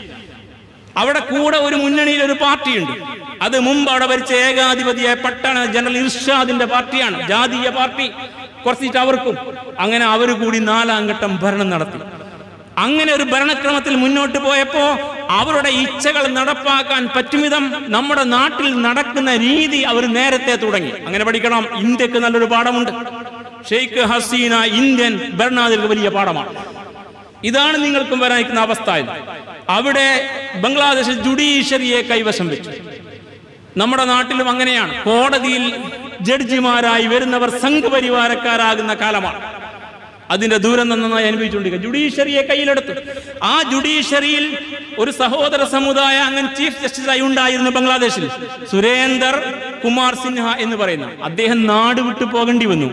Speaker 1: അവിടെ കൂടെ ഒരു മുന്നണിയിൽ ഒരു പാർട്ടിയുണ്ട് അത് മുമ്പ് അവിടെ ഭരിച്ച ഏകാധിപതിയായ പട്ടണ ജനറൽ ഇർഷാദിന്റെ പാർട്ടിയാണ് ജാതീയ പാർട്ടി കുറച്ച് സീറ്റ് അവർക്കും അങ്ങനെ അവർ കൂടി നാലാം ഘട്ടം ഭരണം നടത്തി അങ്ങനെ ഒരു ഭരണക്രമത്തിൽ മുന്നോട്ട് പോയപ്പോ അവരുടെ ഇച്ഛകൾ നടപ്പാക്കാൻ പറ്റുമിതം നമ്മുടെ നാട്ടിൽ നടക്കുന്ന രീതി അവർ നേരത്തെ തുടങ്ങി അങ്ങനെ പഠിക്കണം ഇന്ത്യക്ക് നല്ലൊരു പാഠമുണ്ട് ഷെയ്ഖ് ഹസീന ഇന്ത്യൻ ഭരണാധികാരിക്ക് വലിയ പാഠമാണ് ഇതാണ് നിങ്ങൾക്കും വരാനിരിക്കുന്ന അവസ്ഥ എന്ന്. അവിടെ ബംഗ്ലാദേശ് ജുഡീഷ്യറിയെ കൈവശം വെച്ചു നമ്മുടെ നാട്ടിലും അങ്ങനെയാണ് കോടതിയിൽ ജഡ്ജിമാരായി വരുന്നവർ സംഘപരിവാരക്കാരാകുന്ന കാലമാണ് അതിന്റെ ദൂരം നന്നായി അനുഭവിച്ചുകൊണ്ടിരിക്കുക ജുഡീഷ്യറിയെ കയ്യിലെടുത്തു ആ ജുഡീഷ്യറിയിൽ ഒരു സഹോദര സമുദായ അങ്ങനെ ചീഫ് ജസ്റ്റിസായി ഉണ്ടായിരുന്നു ബംഗ്ലാദേശിൽ സുരേന്ദർ കുമാർ സിൻഹ എന്ന് പറയുന്ന അദ്ദേഹം നാട് വിട്ടു പോകേണ്ടി വന്നു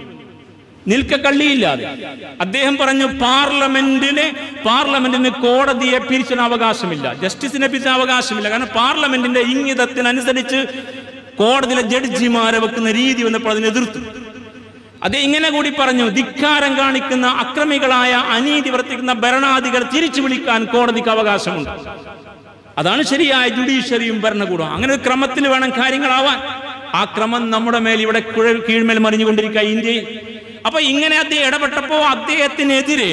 Speaker 1: നിൽക്കക്കള്ളിയില്ലാതെ അദ്ദേഹം പറഞ്ഞു പാർലമെന്റിന് പാർലമെന്റിന് കോടതിയെ പിരിച്ചിന് അവകാശമില്ല ജസ്റ്റിസിനെ പിരിച്ചിന് അവകാശമില്ല കാരണം പാർലമെന്റിന്റെ ഇംഗിതത്തിനനുസരിച്ച് കോടതിയിലെ ജഡ്ജിമാരെ വെക്കുന്ന രീതി വന്നപ്പോൾ അതിനെ എതിർത്തു അത് ഇങ്ങനെ കൂടി പറഞ്ഞു ധിക്കാരം കാണിക്കുന്ന അക്രമികളായ അനീതി വർത്തിക്കുന്ന ഭരണാധികാരി തിരിച്ചു വിളിക്കാൻ കോടതിക്ക് അവകാശമുണ്ട് അതാണ് ശരിയായ ജുഡീഷ്യറിയും ഭരണകൂടവും അങ്ങനെ ഒരു ക്രമത്തിൽ വേണം കാര്യങ്ങളാവാൻ ആ ക്രമം നമ്മുടെ മേൽ ഇവിടെ കുഴ- കീഴ്മേൽ മറിഞ്ഞുകൊണ്ടിരിക്കുക ഇന്ത്യയിൽ അപ്പൊ ഇങ്ങനെ അദ്ദേഹം ഇടപെട്ടപ്പോ അദ്ദേഹത്തിനെതിരെ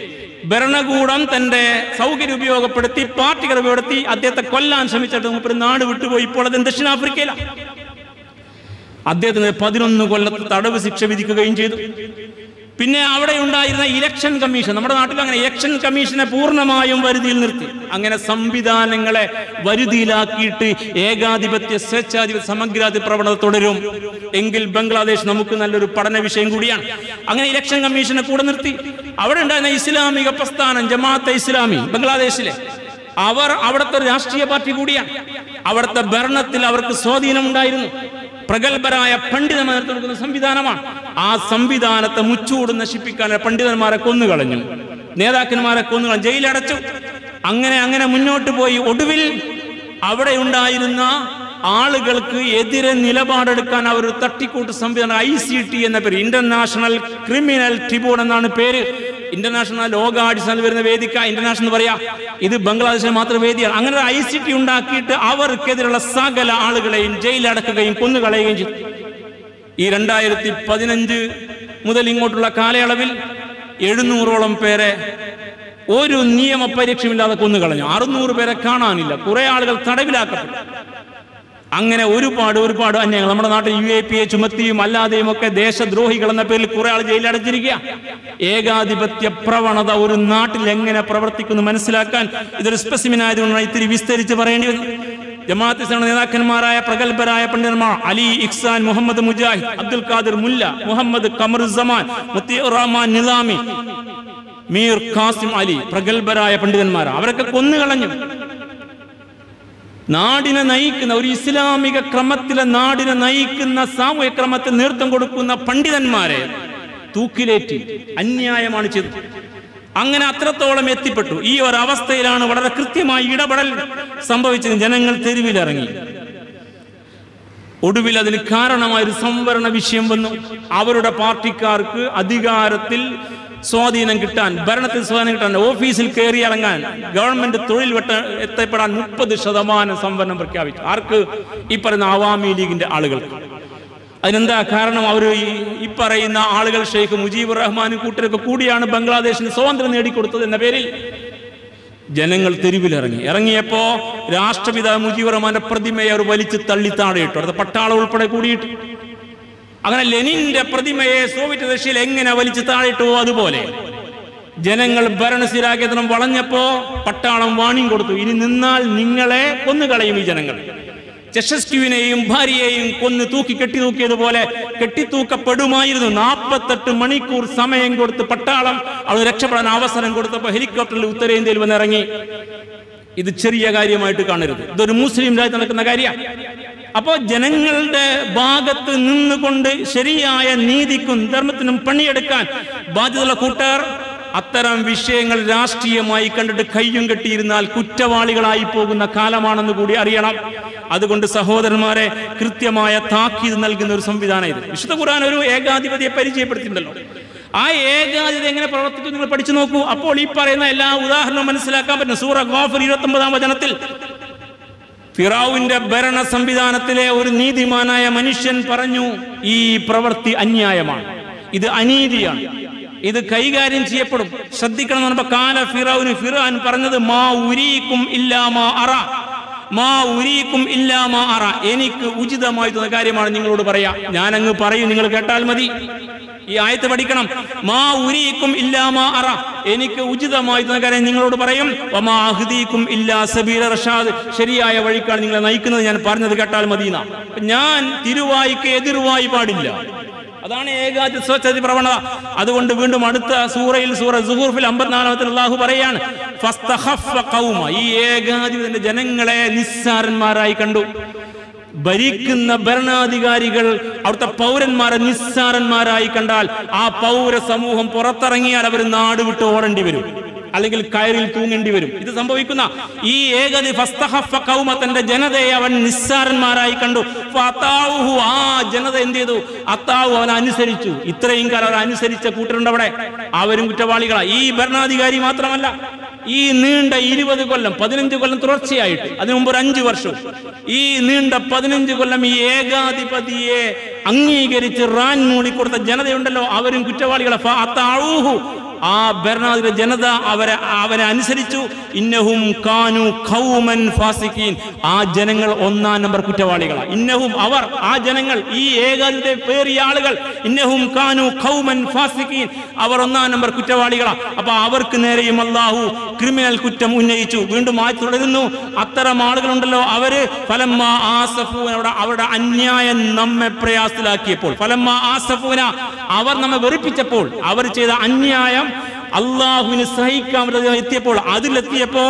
Speaker 1: ഭരണകൂടം തന്റെ സൗകര്യം ഉപയോഗപ്പെടുത്തി പാർട്ടികൾ ഉപയോഗപ്പെടുത്തി അദ്ദേഹത്തെ കൊല്ലാൻ ശ്രമിച്ചിട്ട് മൂപ്പര് നാട് വിട്ടുപോയി ഇപ്പോൾ അത് ദക്ഷിണാഫ്രിക്കയിലാണ് അദ്ദേഹത്തിന് പതിനൊന്ന് കൊല്ലത്ത് തടവ് ശിക്ഷ വിധിക്കുകയും ചെയ്തു പിന്നെ അവിടെ ഉണ്ടായിരുന്ന ഇലക്ഷൻ കമ്മീഷൻ നമ്മുടെ നാട്ടിൽ അങ്ങനെ ഇലക്ഷൻ കമ്മീഷനെ പൂർണ്ണമായും വരുതിയിൽ നിർത്തി അങ്ങനെ സംവിധാനങ്ങളെ വരുതിയിലാക്കിയിട്ട് ഏകാധിപത്യ സ്വേച്ഛാധിപത്യ സമഗ്രാധി പ്രവണത തുടരും എങ്കിൽ ബംഗ്ലാദേശ് നമുക്ക് നല്ലൊരു പഠന വിഷയം കൂടിയാണ് അങ്ങനെ ഇലക്ഷൻ കമ്മീഷനെ കൂടെ നിർത്തി അവിടെ ഉണ്ടായിരുന്ന ഇസ്ലാമിക പ്രസ്ഥാനം ജമാഅത്തെ ഇസ്ലാമി ബംഗ്ലാദേശിലെ അവർ അവിടുത്തെ ഒരു രാഷ്ട്രീയ പാർട്ടി കൂടിയാണ് അവിടുത്തെ ഭരണത്തിൽ അവർക്ക് സ്വാധീനമുണ്ടായിരുന്നു പ്രഗത്ഭരായ പണ്ഡിതന്മാർ നേതൃത്വം കൊടുക്കുന്ന സംവിധാനമാണ് ആ സംവിധാനത്തെ മുച്ചൂട് നശിപ്പിക്കാൻ പണ്ഡിതന്മാരെ കൊന്നുകളഞ്ഞു നേതാക്കന്മാരെ കൊന്നുകളഞ്ഞു ജയിലടച്ചു അങ്ങനെ അങ്ങനെ മുന്നോട്ട് പോയി ഒടുവിൽ അവിടെ ഉണ്ടായിരുന്ന ആളുകൾക്ക് എതിരെ നിലപാടെടുക്കാൻ അവർ ഒരു തട്ടിക്കൂട്ട് സംവിധാനം ഐ സി ടി എന്ന പേര് ഇന്റർനാഷണൽ ക്രിമിനൽ ട്രിബ്യൂണൽ എന്നാണ് പേര് ഇന്റർനാഷണൽ ലോകാടിസ്ഥാനത്തിൽ വരുന്ന വേദിക്ക ഇന്റർനാഷണൽ പറയാ ഇത് ബംഗ്ലാദേശിലെ മാത്രം വേദിയാണ് അങ്ങനെ ഒരു ഐ സി ടി ഉണ്ടാക്കിയിട്ട് അവർക്കെതിരെയുള്ള സകല ആളുകളെയും ജയിലടക്കുകയും കൊന്നുകളയുകയും ചെയ്തു ഈ രണ്ടായിരത്തി പതിനഞ്ച് മുതൽ ഇങ്ങോട്ടുള്ള കാലയളവിൽ എഴുന്നൂറോളം പേരെ ഒരു നിയമ പരീക്ഷയുമില്ലാതെ കൊന്നുകളഞ്ഞു അറുന്നൂറ് പേരെ കാണാനില്ല കുറെ ആളുകൾ തടവിലാക്കപ്പെട്ടു അങ്ങനെ ഒരുപാട് ഒരുപാട് അന്യങ്ങൾ നമ്മുടെ നാട്ടിൽ യു എ പി എ ചുമത്തിയും അല്ലാതെയും ഒക്കെ ദേശദ്രോഹികൾ എന്ന പേരിൽ കുറെ ആൾ ജയിലടച്ചിരിക്കുക ഏകാധിപത്യ പ്രവണത ഒരു നാട്ടിൽ എങ്ങനെ പ്രവർത്തിക്കുന്നു മനസ്സിലാക്കാൻ ഇതൊരു സ്പെസിമിൻ ആയതുകൊണ്ടാണ് ഇത്തിരി വിസ്തരിച്ച് പറയേണ്ടി വന്നു ജമാഅത്ത് ഇസ്ലാം നേതാക്കന്മാരായ പ്രഗത്ഭരായ പണ്ഡിതന്മാർ അലി ഇഖ്സാൻ മുഹമ്മദ് മുജാഹിദ് അബ്ദുൽ ഖാദിർ മുല്ല മുഹമ്മദ് കമറുസമാൻ മുത്തിയുർ റഹ്മാൻ നിലാമി മീർ ഖാസിം അലി പ്രഗത്ഭരായ പണ്ഡിതന്മാർ അവരൊക്കെ കൊന്നുകളഞ്ഞു നാടിനെ നയിക്കുന്ന ഒരു ഇസ്ലാമിക ക്രമത്തിലെ നാടിനെ നയിക്കുന്ന സാമൂഹ്യ ക്രമത്തിൽ നേതൃത്വം കൊടുക്കുന്ന പണ്ഡിതന്മാരെ തൂക്കിലേറ്റി അന്യായമാണ് ചെയ്തത് അങ്ങനെ അത്രത്തോളം എത്തിപ്പെട്ടു ഈ ഒരു അവസ്ഥയിലാണ് വളരെ കൃത്യമായി ഇടപെടൽ സംഭവിച്ചത് ജനങ്ങൾ തെരുവിലിറങ്ങി ഒടുവിൽ അതിന് കാരണമായ ഒരു സംവരണ വിഷയം വന്നു അവരുടെ പാർട്ടിക്കാർക്ക് അധികാരത്തിൽ സ്വാധീനം കിട്ടാൻ ഭരണത്തിൽ സ്വാധീനം കിട്ടാൻ ഓഫീസിൽ കയറി ഇറങ്ങാൻ ഗവൺമെന്റ് തൊഴിൽ വെട്ട എത്തപ്പെടാൻ മുപ്പത് ശതമാനം സംവരണം പ്രഖ്യാപിച്ചു ആർക്ക് ഈ പറയുന്ന അവാമി ലീഗിന്റെ ആളുകൾക്ക് അതിനെന്താ കാരണം അവർ ഈ പറയുന്ന ആളുകൾ ഷെയ്ഖ് മുജീബുർ റഹ്മാനും കൂട്ടരൊക്കെ കൂടിയാണ് ബംഗ്ലാദേശിന് സ്വാതന്ത്ര്യം നേടിക്കൊടുത്തത് എന്ന പേരിൽ ജനങ്ങൾ തെരുവിലിറങ്ങി ഇറങ്ങിയപ്പോ രാഷ്ട്രപിതാവ് മുജീബുർ റഹ്മാന്റെ പ്രതിമയെ അവർ വലിച്ചു തള്ളി താഴെയിട്ടു അടുത്ത പട്ടാളം ഉൾപ്പെടെ കൂടിയിട്ട് അങ്ങനെ ലെനിന്റെ പ്രതിമയെ സോവിയറ്റ് റഷ്യയിൽ എങ്ങനെ വലിച്ചു താഴെയിട്ടുവോ അതുപോലെ ജനങ്ങൾ ഭരണസ്ഥിരാക്കിയതിനും വളഞ്ഞപ്പോ പട്ടാളം വാണിംഗ് കൊടുത്തു ഇനി നിന്നാൽ നിങ്ങളെ കൊന്നുകളയും ഈ ജനങ്ങൾ ചെഷസ്ക്യുവിനെയും ഭാര്യയെയും കൊന്ന് തൂക്കി കെട്ടി തൂക്കിയതുപോലെ കെട്ടിത്തൂക്കപ്പെടുമായിരുന്നു നാൽപ്പത്തെട്ട് മണിക്കൂർ സമയം കൊടുത്ത് പട്ടാളം അവർ രക്ഷപ്പെടാൻ അവസരം കൊടുത്തപ്പോൾ ഹെലികോപ്റ്ററിൽ ഉത്തരേന്ത്യയിൽ വന്നിറങ്ങി ഇത് ചെറിയ കാര്യമായിട്ട് കാണരുത് ഇതൊരു മുസ്ലിം രാജ്യത്ത് നടക്കുന്ന കാര്യമാണ് അപ്പോൾ ജനങ്ങളുടെ ഭാഗത്ത് നിന്നുകൊണ്ട് ശരിയായ നീതിക്കും ധർമ്മത്തിനും പണിയെടുക്കാൻ ബാധ്യതയുള്ള കൂട്ടുകാർ അത്തരം വിഷയങ്ങൾ രാഷ്ട്രീയമായി കണ്ടിട്ട് കയ്യും കെട്ടിയിരുന്നാൽ കുറ്റവാളികളായി പോകുന്ന കാലമാണെന്ന് കൂടി അറിയണം അതുകൊണ്ട് സഹോദരന്മാരെ കൃത്യമായ താക്കീത് നൽകുന്ന ഒരു സംവിധാനം ഇത് വിശുദ്ധ ഖുർആൻ ഒരു ഏകാധിപതിയെ പരിചയപ്പെടുത്തിയിട്ടുണ്ടല്ലോ ആ ഏകാധിപതി എങ്ങനെ പ്രവർത്തിക്കും നിങ്ങൾ പഠിച്ചു നോക്കൂ അപ്പോൾ ഈ പറയുന്ന എല്ലാ ഉദാഹരണവും മനസ്സിലാക്കാൻ പറ്റും സൂറ ഗോഫർ ഇരുപത്തി ഒമ്പതാം വചനത്തിൽ ഫിറാവുവിന്റെ ഭരണ സംവിധാനത്തിലെ ഒരു നീതിമാനായ മനുഷ്യൻ പറഞ്ഞു ഈ പ്രവൃത്തി അന്യായമാണ് ഇത് അനീതിയാണ് ഇത് കൈകാര്യം ചെയ്യപ്പെടും ശ്രദ്ധിക്കണം എന്ന് പറഞ്ഞപ്പോ കാല ഫിറാവുന് ഫിറാൻ പറഞ്ഞത് മാ ഉരീക്കും ഇല്ലാ മാ അറ മാ ഉരീക്കും ഇല്ലാ മാ അറ എനിക്ക് ഉചിതമായി തോന്നുന്ന കാര്യമാണ് നിങ്ങളോട് പറയാ ഞാൻ അങ്ങ് പറയും നിങ്ങൾ കേട്ടാൽ മതി ഈ ആയത്ത് പഠിക്കണം മാ ഉരീക്കും ഇല്ലാ മാ അറ എനിക്ക് ഉചിതമായി തോന്നുന്ന കാര്യം നിങ്ങളോട് പറയും വമാ അഹ്ദീക്കും ഇല്ലാ സബീല റഷാദ് ശരിയായ വഴിക്കാണ് നിങ്ങളെ നയിക്കുന്നത് ഞാൻ പറഞ്ഞത് കേട്ടാൽ മതി എന്നാ. ഞാൻ തിരുവായിക്ക് എതിർവായി പാടില്ല അതാണ് ഏകാദി സ്വച്ഛതി പ്രവണത അതുകൊണ്ട് വീണ്ടും അടുത്ത സൂറയിൽ സൂറ സുഹൂർഫിൽ അമ്പത്തിനാലാമത്തിൽ അള്ളാഹു പറയാണ് ഫസ്തഖഫ ഖൗമ. ഈ ഏകാധിപതിന്റെ ജനങ്ങളെ നിസ്സാരന്മാരായി കണ്ടു ഭരിക്കുന്ന ഭരണാധികാരികൾ അവിടുത്തെ പൗരന്മാരെ നിസ്സാരന്മാരായി കണ്ടാൽ ആ പൗര സമൂഹം പുറത്തിറങ്ങിയാൽ അവർ നാട് വിട്ട് ഓടേണ്ടി വരും അല്ലെങ്കിൽ കയറിൽ തൂങ്ങേണ്ടി വരും ഇത് സംഭവിക്കുന്ന ഈ ഏകതി ഫസ്തഹഫ ഖൗമ തന്റെ ജനതയെ അവൻ നിസ്സാരന്മാരായി കണ്ടു ഫഅതാഉഹു. ആ ജനത എന്ത് ചെയ്തു അത്താവു അവൻ അനുസരിച്ചു ഇത്രയും കാലം അവർ അനുസരിച്ച കൂട്ടരുണ്ട് അവിടെ അവരും കുറ്റവാളികളാ ഈ ഭരണാധികാരി മാത്രമല്ല ഈ നീണ്ട ഇരുപത് കൊല്ലം പതിനഞ്ച് കൊല്ലം തുടർച്ചയായിട്ട് അതിനു മുമ്പ് ഒരു അഞ്ചു വർഷം ഈ നീണ്ട പതിനഞ്ച് കൊല്ലം ഈ ഏകാധിപതിയെ അംഗീകരിച്ച് റാൻ മൂളിക്കൊടുത്ത ജനതയുണ്ടല്ലോ അവരും കുറ്റവാളികളെ ഫഅതാഉഹു. ആ ഭരണാധിപതി ജനത അവരെ അവനെ അനുസരിച്ചു ഇന്നഹും കാനു ഖൗമൻ ഫാസിഖീൻ ആ ജനങ്ങൾ ഒന്നാം നമ്പർ കുറ്റവാളികളാണ് ഇന്നഹും അവർ ആ ജനങ്ങൾ ഈ ഏകാധിപത്യ പേറിയ ആളുകൾ ഇന്നഹും കാനു ഖൗമൻ ഫാസിഖീൻ അവർ ഒന്നാം നമ്പർ കുറ്റവാളികളാണ് അപ്പൊ അവർക്ക് നേരെയും അല്ലാഹു ക്രിമിനൽ കുറ്റം ഉന്നയിച്ചു വീണ്ടും ആ തുടരുന്നു അത്തരം ആളുകളുണ്ടല്ലോ അവര് ഫലമ്മ ആസഫൂന അവിടെ അവരുടെ അന്യായം നമ്മെ പ്രയാസത്തിലാക്കിയപ്പോൾ ഫലമ്മ ആസഫൂന അവർ നമ്മെ വെറുപ്പിച്ചപ്പോൾ അവർ ചെയ്ത അന്യായം അള്ളാഹുവിന് സഹിക്കാൻ പറ്റാതെ എത്തിയപ്പോൾ അതിലെത്തിയപ്പോ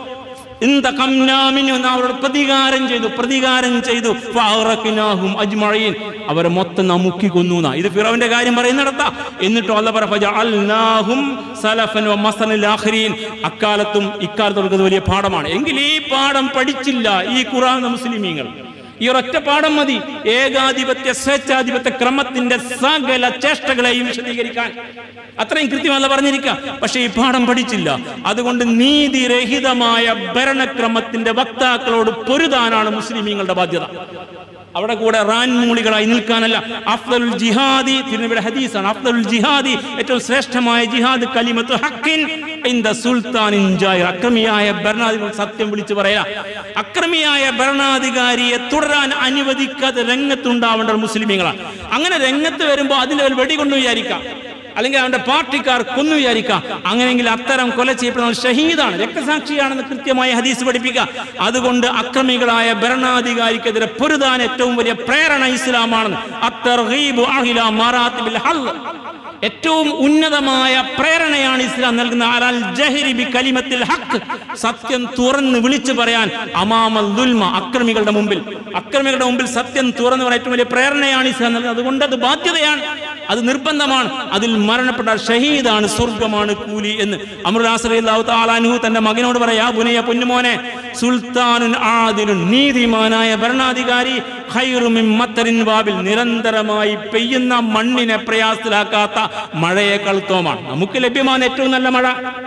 Speaker 1: ഇന്തഖംനാമിനു എന്ന് അവരോട് പ്രതികാരം ചെയ്തു പ്രതികാരം ചെയ്തു ഫഅറഖ്നാഹും അജ്മഈൻ അവരെ മൊത്തം നാം മുക്കി കൊന്നു എന്നാ. ഇത് ഫിറോവിന്റെ കാര്യം പറയുന്നിടത്ത എന്നിട്ട് അല്ല പറ ഫജഅൽനാഹും സലഫൻ വ മസലൽ ആഖിരീൻ അക്കാലത്തും ഇക്കാലത്തും അവർക്ക് ഇത് വലിയ പാഠമാണ് എങ്കിൽ ഈ പാഠം പഠിച്ചില്ല ഈ ഖുർആൻ മുസ്ലിമീങ്ങൾ ഈ ഒരൊറ്റ പാഠം മതി ഏകാധിപത്യ സ്വേച്ഛാധിപത്യ ക്രമത്തിന്റെ സകല ചേഷ്ടകളെയും വിശദീകരിക്കാൻ അത്രയും കൃത്യമല്ല പറഞ്ഞിരിക്കുക പക്ഷെ ഈ പാഠം പഠിച്ചില്ല അതുകൊണ്ട് നീതിരഹിതമായ ഭരണക്രമത്തിന്റെ വക്താക്കളോട് പൊരുതാനാണ് മുസ്ലിമീങ്ങളുടെ ബാധ്യത അവിടെ കൂടെ റാൻ മൂളികളായി നിൽക്കാനല്ല അഫ്ദലുൽ ജിഹാദി തിരുനബിയുടെ ഹദീസാണ് അഫ്ദലുൽ ജിഹാദി ഏറ്റവും ശ്രേഷ്ഠമായ ജിഹാദ് കലിമത്ത് ഹക്കിൻ ഇന്ദ സുൽത്താനിൻ ജായിർ അക്രമിയായ ഭരണാധികാരി സത്യം വിളിച്ചു പറയാ അക്രമിയായ ഭരണാധികാരിയെ തുടരാൻ അനുവദിക്കാതെ രംഗത്തുണ്ടാവേണ്ട മുസ്ലിമീങ്ങളാണ് അങ്ങനെ രംഗത്ത് വരുമ്പോൾ അതിൽ അവർ വെടികൊണ്ട് വിചാരിക്കാം അല്ലെങ്കിൽ അവന്റെ പാർട്ടിക്കാർ കൊന്നു വിചാരിക്കാം അങ്ങനെയെങ്കിൽ അത്തരം കൊല ചെയ്യപ്പെടുന്ന ഷഹീദാണ് രക്തസാക്ഷിയാണെന്ന് കൃത്യമായി ഹദീസ് പഠിപ്പിക്കുക അതുകൊണ്ട് അക്രമികളായ ഭരണാധികാരിക്കെതിരെ പൊരുതാൻ ഏറ്റവും വലിയ പ്രേരണ ഇസ്ലാമാണെന്ന് അത്തർഗീബു അഹില മറാത്തിബിൽ ഹല്ല്. ഏറ്റവും ഉന്നതമായ പ്രേരണയാണ് ഇസ്ലാം നൽകുന്ന അലാൽ ജഹരി ബി കലിമത്തിൽ ഹക്ക് സത്യം തുറന്ന് വിളിച്ചു പറയാൻ അമാമൽ ദുൽമ അക്രമികളുടെ മുമ്പിൽ അക്രമികളുടെ മുമ്പിൽ സത്യം തുറന്നു പറയാൻ ഏറ്റവും വലിയ പ്രേരണയാണ് ഇസ്ലാം നൽകുന്നത് അതുകൊണ്ട് അത് ബാധ്യതയാണ് അത് നിർബന്ധമാണ് അതിൽ മരണപ്പെട്ട ഷഹീദാണ് സ്വർഗമാണ് കൂലി എന്ന് അമൃതാസ്ലാഹു താലാനുഹു തന്റെ മകനോട് പറയാ പുനയ പൊന്നുമോനെ സുൽത്താനുൻ ആദിലുൻ നീതിമാനായ ഭരണാധികാരി ഖൈറുമിൻ മത്തരിൻ വാബിൽ നിരന്തരമായി പെയ്യുന്ന മണ്ണിനെ പ്രയാസത്തിലാക്കാത്ത മഴയേക്കാൾ ഉത്തമമാണ് നമുക്ക് ലഭ്യമാണ് ഏറ്റവും നല്ല മഴ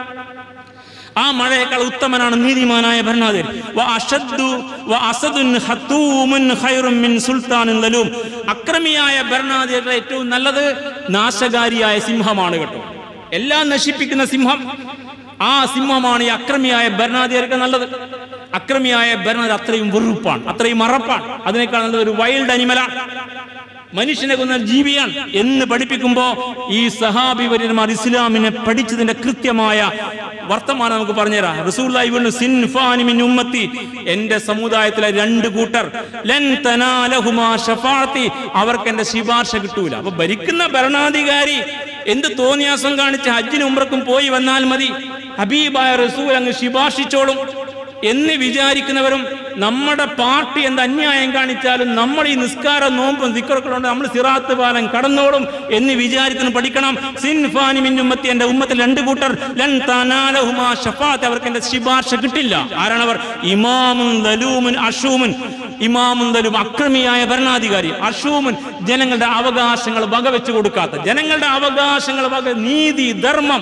Speaker 1: ആ മഴയേക്കാൾ ഉത്തമനാണ് നീതിമാനായ ഭരണാധികാരി വ അഷദ്ദു വ അസദുൻ ഹത്തൂമുൻ ഖൈറും മിൻ സുൽത്താനിൻ ലലൂം അക്രമിയായ ഭരണാധികാരിയുടെ ഏറ്റവും നല്ലത് നാശകാരിയായ സിംഹമാണ് കേട്ടോ എല്ലാം നശിപ്പിക്കുന്ന സിംഹം ആ സിംഹമാണ് ഈ അക്രമിയായ ഭരണാധികാരിക്ക് നല്ലത് അക്രമിയായ ഭരണാധികാരി അത്രയും വെറുപ്പാണ് അത്രയും മറപ്പാണ് അതിനേക്കാൾ നല്ലത് ഒരു വൈൽഡ് അനിമലാണ് മനുഷ്യനെ കൊന്ന ജീവിയാണ് എന്ന് പഠിപ്പിക്കുമ്പോ ഈ സഹാബി വര്യന്മാർ ഇസ്ലാമിനെ പഠിച്ചതിന്റെ കൃത്യമായ വർത്തമാനം നമുക്ക് പറഞ്ഞുതരാം റസൂലുള്ളാഹി പറഞ്ഞു സിൻഫാനി മിൻ ഉമ്മത്തി എന്റെ സമുദായത്തിലെ രണ്ട് കൂട്ടർ ലൻ തനാലഹുമാ ഷഫാഅത്തി അവർക്ക് എന്റെ ശിപാർശ കിട്ടൂല അപ്പൊ ഭരിക്കുന്ന ഭരണാധികാരി എന്ത് തോന്നിയാസം കാണിച്ച് ഹജ്ജിനും ഉംറക്കും പോയി വന്നാൽ മതി ഹബീബായ റസൂൽ അങ്ങ് ശിപാർശിച്ചോളും എന്ന് വിചാരിക്കുന്നവരും നമ്മുടെ പാർട്ടി എന്ത് അന്യായം കാണിച്ചാലും നമ്മൾ ഈ നിസ്കാര നോമ്പും ദിക്കറക്കളുണ്ട് നമ്മൾ സിറാത്ത് പാലം കടന്നോളും എന്ന് വിചാരിക്കുന്ന പഠിക്കണം സിൻഫാനി മിന്നുമ്മത്തി എന്റെ ഉമ്മത്തിൽ രണ്ട് കൂട്ടർ ലൻ തനാലഹുമാ ഷഫാത്ത് അവർക്ക് എന്റെ ശിപാർശ കിട്ടില്ല ആരാണവർ ഇമാമുൻ ദലൂമുൻ അഷൂമുൻ ഇമാമുൻ ദലൂം അക്രമിയായ ഭരണാധികാരി അഷൂമുൻ ജനങ്ങളുടെ അവകാശങ്ങൾ വകവെച്ചു കൊടുക്കാത്ത ജനങ്ങളുടെ അവകാശങ്ങൾ വക നീതി ധർമ്മം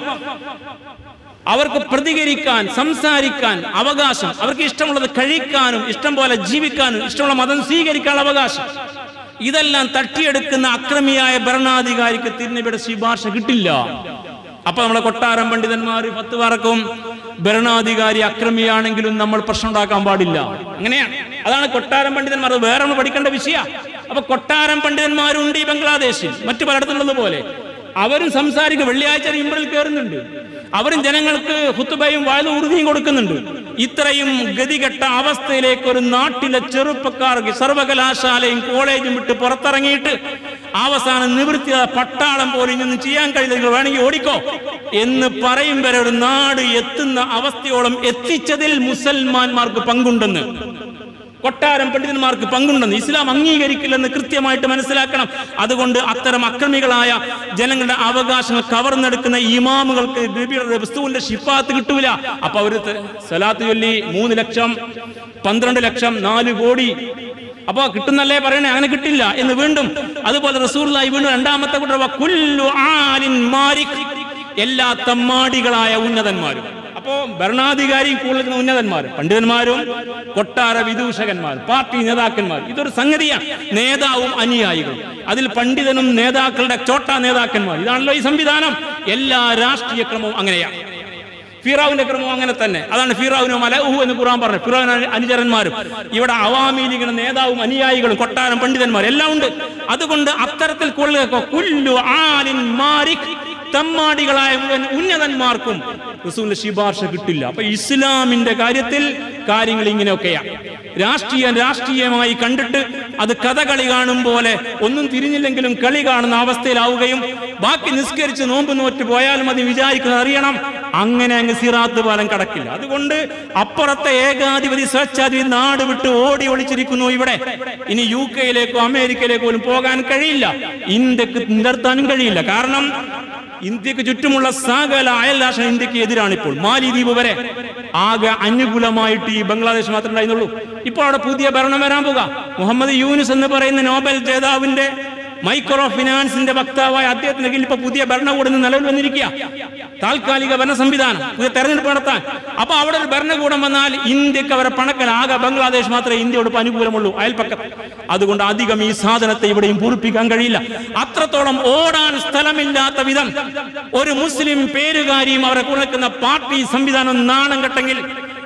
Speaker 1: അവർക്ക് പ്രതികരിക്കാൻ സംസാരിക്കാൻ അവകാശം അവർക്ക് ഇഷ്ടമുള്ളത് കഴിക്കാനും ഇഷ്ടം പോലെ ജീവിക്കാനും ഇഷ്ടമുള്ള മതം സ്വീകരിക്കാനുള്ള അവകാശം ഇതെല്ലാം തട്ടിയെടുക്കുന്ന അക്രമിയായ ഭരണാധികാരിക്ക് തിരുനബിയുടെ ശുപാർശ കിട്ടില്ല അപ്പൊ നമ്മളെ കൊട്ടാരം പണ്ഡിതന്മാർ പത്ത് പറക്കും ഭരണാധികാരി അക്രമിയാണെങ്കിലും നമ്മൾ പ്രശ്നം ഉണ്ടാക്കാൻ പാടില്ല അങ്ങനെയാണ് അതാണ് കൊട്ടാരം പണ്ഡിതന്മാർ അത് വേറെ നമ്മൾ പഠിക്കേണ്ട വിഷയ അപ്പൊ കൊട്ടാരം പണ്ഡിതന്മാരുണ്ട് ഈ ബംഗ്ലാദേശിൽ മറ്റു പലയിടത്തുള്ളത് പോലെ അവരും സംസാരിക്കും വെള്ളിയാഴ്ച ഇമ്പറിൽ കയറുന്നുണ്ട് അവരും ജനങ്ങൾക്ക് ഹുത്തുബയും വാഴ ഉറുതിയും കൊടുക്കുന്നുണ്ട് ഇത്രയും ഗതികെട്ട അവസ്ഥയിലേക്ക് ഒരു നാട്ടിലെ ചെറുപ്പക്കാർക്ക് സർവകലാശാലയും കോളേജും വിട്ട് പുറത്തിറങ്ങിയിട്ട് അവസാനം നിവൃത്തി പട്ടാളം പോലും ഇതൊന്നും ചെയ്യാൻ കഴിയില്ല നിങ്ങൾ വേണമെങ്കിൽ ഓടിക്കോ എന്ന് പറയും വരെ ഒരു നാട് എത്തുന്ന അവസ്ഥയോളം എത്തിച്ചതിൽ മുസൽമാന്മാർക്ക് പങ്കുണ്ടെന്ന് കൊട്ടാരം പണ്ഡിതന്മാർക്ക് പങ്കുണ്ടെന്ന് ഇസ്ലാം അംഗീകരിക്കില്ലെന്ന് കൃത്യമായിട്ട് മനസ്സിലാക്കണം അതുകൊണ്ട് അത്തരം അക്രമികളായ ജനങ്ങളുടെ അവകാശങ്ങൾ കവർന്നെടുക്കുന്ന ഇമാമുകൾക്ക് നബിയുടെ വസ്തുവിന്റെ ഷിഫാത്ത് കിട്ടൂല അപ്പൊ അവര് ത- സലാത്ത് ചൊല്ലി മൂന്ന് ലക്ഷം പന്ത്രണ്ട് ലക്ഷം നാല് കോടി അപ്പൊ കിട്ടുന്നല്ലേ പറയണേ അങ്ങനെ കിട്ടില്ല എന്ന് വീണ്ടും അതുപോലെ റസൂർലായി വീണ്ടും രണ്ടാമത്തെ കൂട്ടർ വ കുല്ലു ആലിൻ മാരിക് എല്ലാ തമ്മാടികളായ ഉന്നതന്മാരും അപ്പോ ഭരണാധികാരിയും കൂടുതൽ ഉന്നതന്മാരും പണ്ഡിതന്മാരും കൊട്ടാര വിദൂഷകന്മാരും പാർട്ടി നേതാക്കന്മാരും ഇതൊരു സംഗതിയാണ് നേതാവും അനുയായികളും അതിൽ പണ്ഡിതനും നേതാക്കളുടെ ചോട്ട നേതാക്കന്മാർ ഇതാണല്ലോ ഈ സംവിധാനം എല്ലാ രാഷ്ട്രീയ ക്രമവും അങ്ങനെയാണ് ഫിറാവിന്റെ ക്രമം അങ്ങനെ തന്നെ അതാണ് ഫിറാവിനും മലഹു എന്ന് ഖുറാൻ പറഞ്ഞു ഫിറാവിന് അനുചരന്മാരും ഇവിടെ അവാമി ലീഗിന്റെ നേതാവും അനുയായികളും കൊട്ടാരം പണ്ഡിതന്മാരും എല്ലാം ഉണ്ട് അതുകൊണ്ട് അത്തരത്തിൽ കൊള്ളുക കുല്ലു ആലിൻ മാരിക് തമ്മാടികളായ മുഴുവൻ ഉന്നതന്മാർക്കും റസൂലിന്റെ ശിപാർശ കിട്ടില്ല അപ്പൊ ഇസ്ലാമിന്റെ കാര്യത്തിൽ കാര്യങ്ങൾ ഇങ്ങനെയൊക്കെയാണ് രാഷ്ട്രീയം രാഷ്ട്രീയമായി കണ്ടിട്ട് അത് കഥകളി കാണും പോലെ ഒന്നും തിരിഞ്ഞില്ലെങ്കിലും കളി കാണുന്ന അവസ്ഥയിലാവുകയും ബാക്കി നിസ്കരിച്ച് നോമ്പ് നോറ്റ് പോയാലും അത് വിചാരിക്കുന്നത് അറിയണം അങ്ങനെ അങ്ങ് സിറാത്ത് പാലം കടക്കില്ല അതുകൊണ്ട് അപ്പുറത്തെ ഏകാധിപതി സ്വേച്ഛാധിപതി നാട് വിട്ട് ഓടി ഒളിച്ചിരിക്കുന്നു ഇവിടെ ഇനി യു കെയിലേക്കോ അമേരിക്കയിലേക്കോ പോലും പോകാൻ കഴിയില്ല ഇന്ത്യക്ക് നിർത്താനും കഴിയില്ല കാരണം ഇന്ത്യക്ക് ചുറ്റുമുള്ള സകല അയൽ രാഷ്ട്രം ഇന്ത്യക്ക് എതിരാണ് ഇപ്പോൾ മാലിദ്വീപ് വരെ ആകെ അനുകൂലമായിട്ട് ഈ ബംഗ്ലാദേശ് മാത്രമേ ഉണ്ടായിരുന്നുള്ളൂ ഇപ്പോൾ അവിടെ പുതിയ ഭരണം വരാൻ പോകുക മുഹമ്മദ് യൂനുസ് എന്ന് പറയുന്ന നോബൽ ജേതാവിന്റെ മൈക്രോ ഫിനാൻസിന്റെ വക്താവായ അദ്ദേഹത്തിന് കീഴിൽ ഇപ്പൊ പുതിയ ഭരണകൂടം ഇന്ന് നിലവിൽ വന്നിരിക്കുക താൽക്കാലിക ഭരണ സംവിധാനം പുതിയ തെരഞ്ഞെടുപ്പ് നടത്താൻ അപ്പൊ അവിടെ ഒരു ഭരണകൂടം വന്നാൽ ഇന്ത്യക്ക് അവരെ പണക്കൽ ആകെ ബംഗ്ലാദേശ് മാത്രമേ ഇന്ത്യയോട് ഇപ്പൊ അനുകൂലമുള്ളൂ അയൽപ്പക്കത്ത് അതുകൊണ്ട് അധികം ഈ സാധനത്തെ ഇവിടെയും പൂർപ്പിക്കാൻ കഴിയില്ല അത്രത്തോളം ഓടാൻ സ്ഥലമില്ലാത്ത വിധം ഒരു മുസ്ലിം പേരുകാരിയും അവരെ കുണക്കുന്ന പാർട്ടി സംവിധാനം നാണം കെട്ടെങ്കിൽ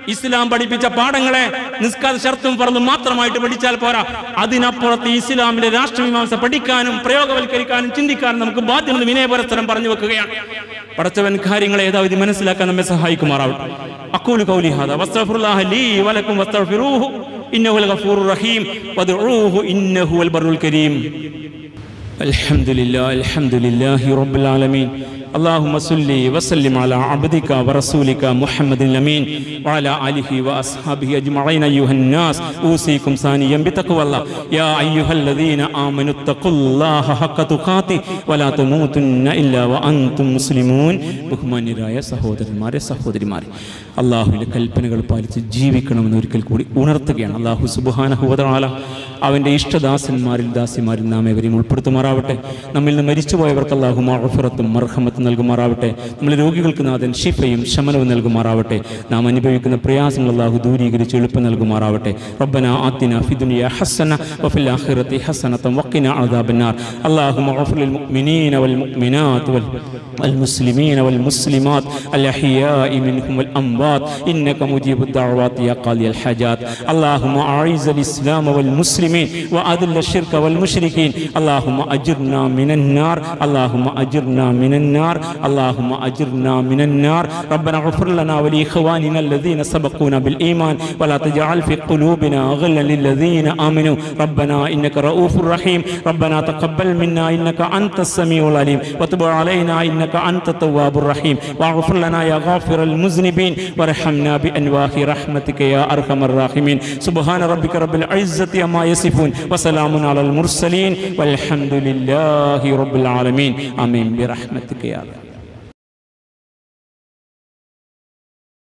Speaker 1: ഇസ്ലാം പഠിപ്പിച്ച പാഠങ്ങളെ നിസ്കാര ഷർത്തും ഫർദും മാത്രമായിട്ട് പഠിച്ചാൽ പോരാ അതിനപ്പുറത്ത് ഇസ്ലാമിലെ രാഷ്ട്രമീമാംസ പഠിക്കാനും പ്രയോഗവൽക്കരിക്കാനും ചിന്തിക്കാനും നമുക്ക് ബാധ്യത വിനയപരസ്പരം പറഞ്ഞു വെക്കുകയാണ് പടച്ചവൻ കാര്യങ്ങളെ ഏതാവധി മനസ്സിലാക്കാൻ നമ്മെ സഹായിക്കുമാറാവട്ടെ അക്കൂലു കൗലി ഹാദ വസ്തഗ്ഫിറുല്ലാഹ ലീ വലക്കും വസ്തഗ്ഫിറൂഹു ഇന്നഹു ലഗഫൂറുർ റഹീം വദ്ഉഹു ഇന്നഹു അൽ ബറുൽ കരീം الحمد لله الحمد لله رب العالمين اللهم صل وسلم على عبدك ورسولك محمد الأمين وعلى آله وأصحابه أجمعين أيها الناس أوصيكم ثانيا بتقوى الله يا أيها الذين آمنوا اتقوا الله حق تقاته ولا تموتن إلا وأنتم مسلمون ബഹുമാന്യരായ സഹോദരന്മാരെ സഹോദരിമാരെ അള്ളാഹുവിൻ്റെ കൽപ്പനകൾ പാലിച്ച് ജീവിക്കണമെന്ന് ഒരിക്കൽ കൂടി ഉണർത്തുകയാണ് അള്ളാഹു സുബാനഹുവതാല അവൻ്റെ ഇഷ്ടദാസന്മാരിൽ ദാസിമാരിൽ നാം എവരെയും ഉൾപ്പെടുത്തുമാറാവട്ടെ നമ്മിൽ നിന്ന് മരിച്ചുപോയവർക്ക് അള്ളാഹു മഹഫറത്തും മർഹമത്തും നൽകുമാറാവട്ടെ നമ്മൾ രോഗികൾക്ക് നാഥൻ ഷിഫയും ശമനവും നൽകുമാറാവട്ടെ നാം അനുഭവിക്കുന്ന പ്രയാസങ്ങൾ അള്ളാഹു ദൂരീകരിച്ച് എളുപ്പം നൽകുമാറാവട്ടെ റബ്ബന ആത്തിന ഫിദുനിയ ഹസന വഫിൽ ആഖിറതി ഹസനതം വഖിന അദാബന്നാർ اللهم اغفر للمؤمنين والمؤمنات وال- والمسلمين والمسلمات الأحياء منهم والأموات إنك مجيب الدعوات يا قاضي الحاجات اللهم أعز الإسلام والمسلمين وأذل الشرك والمشركين اللهم أجرنا من النار اللهم أجرنا من النار اللهم أجرنا من النار ربنا اغفر لنا ولإخواننا الذين سبقونا بالإيمان ولا تجعل في قلوبنا غلا للذين آمنوا ربنا إنك رؤوف رحيم ربنا تقبل منا إنك أنت السميع العليم وتب علينا إنك أنت التواب الرحيم واغفر لنا يا غافر المذنبين وارحمنا بأنواع رحمتك يا أرحم الراحمين سبحان ربك رب العزة عما يصفون وسلام على المرسلين والحمد لله رب العالمين آمين برحمتك يا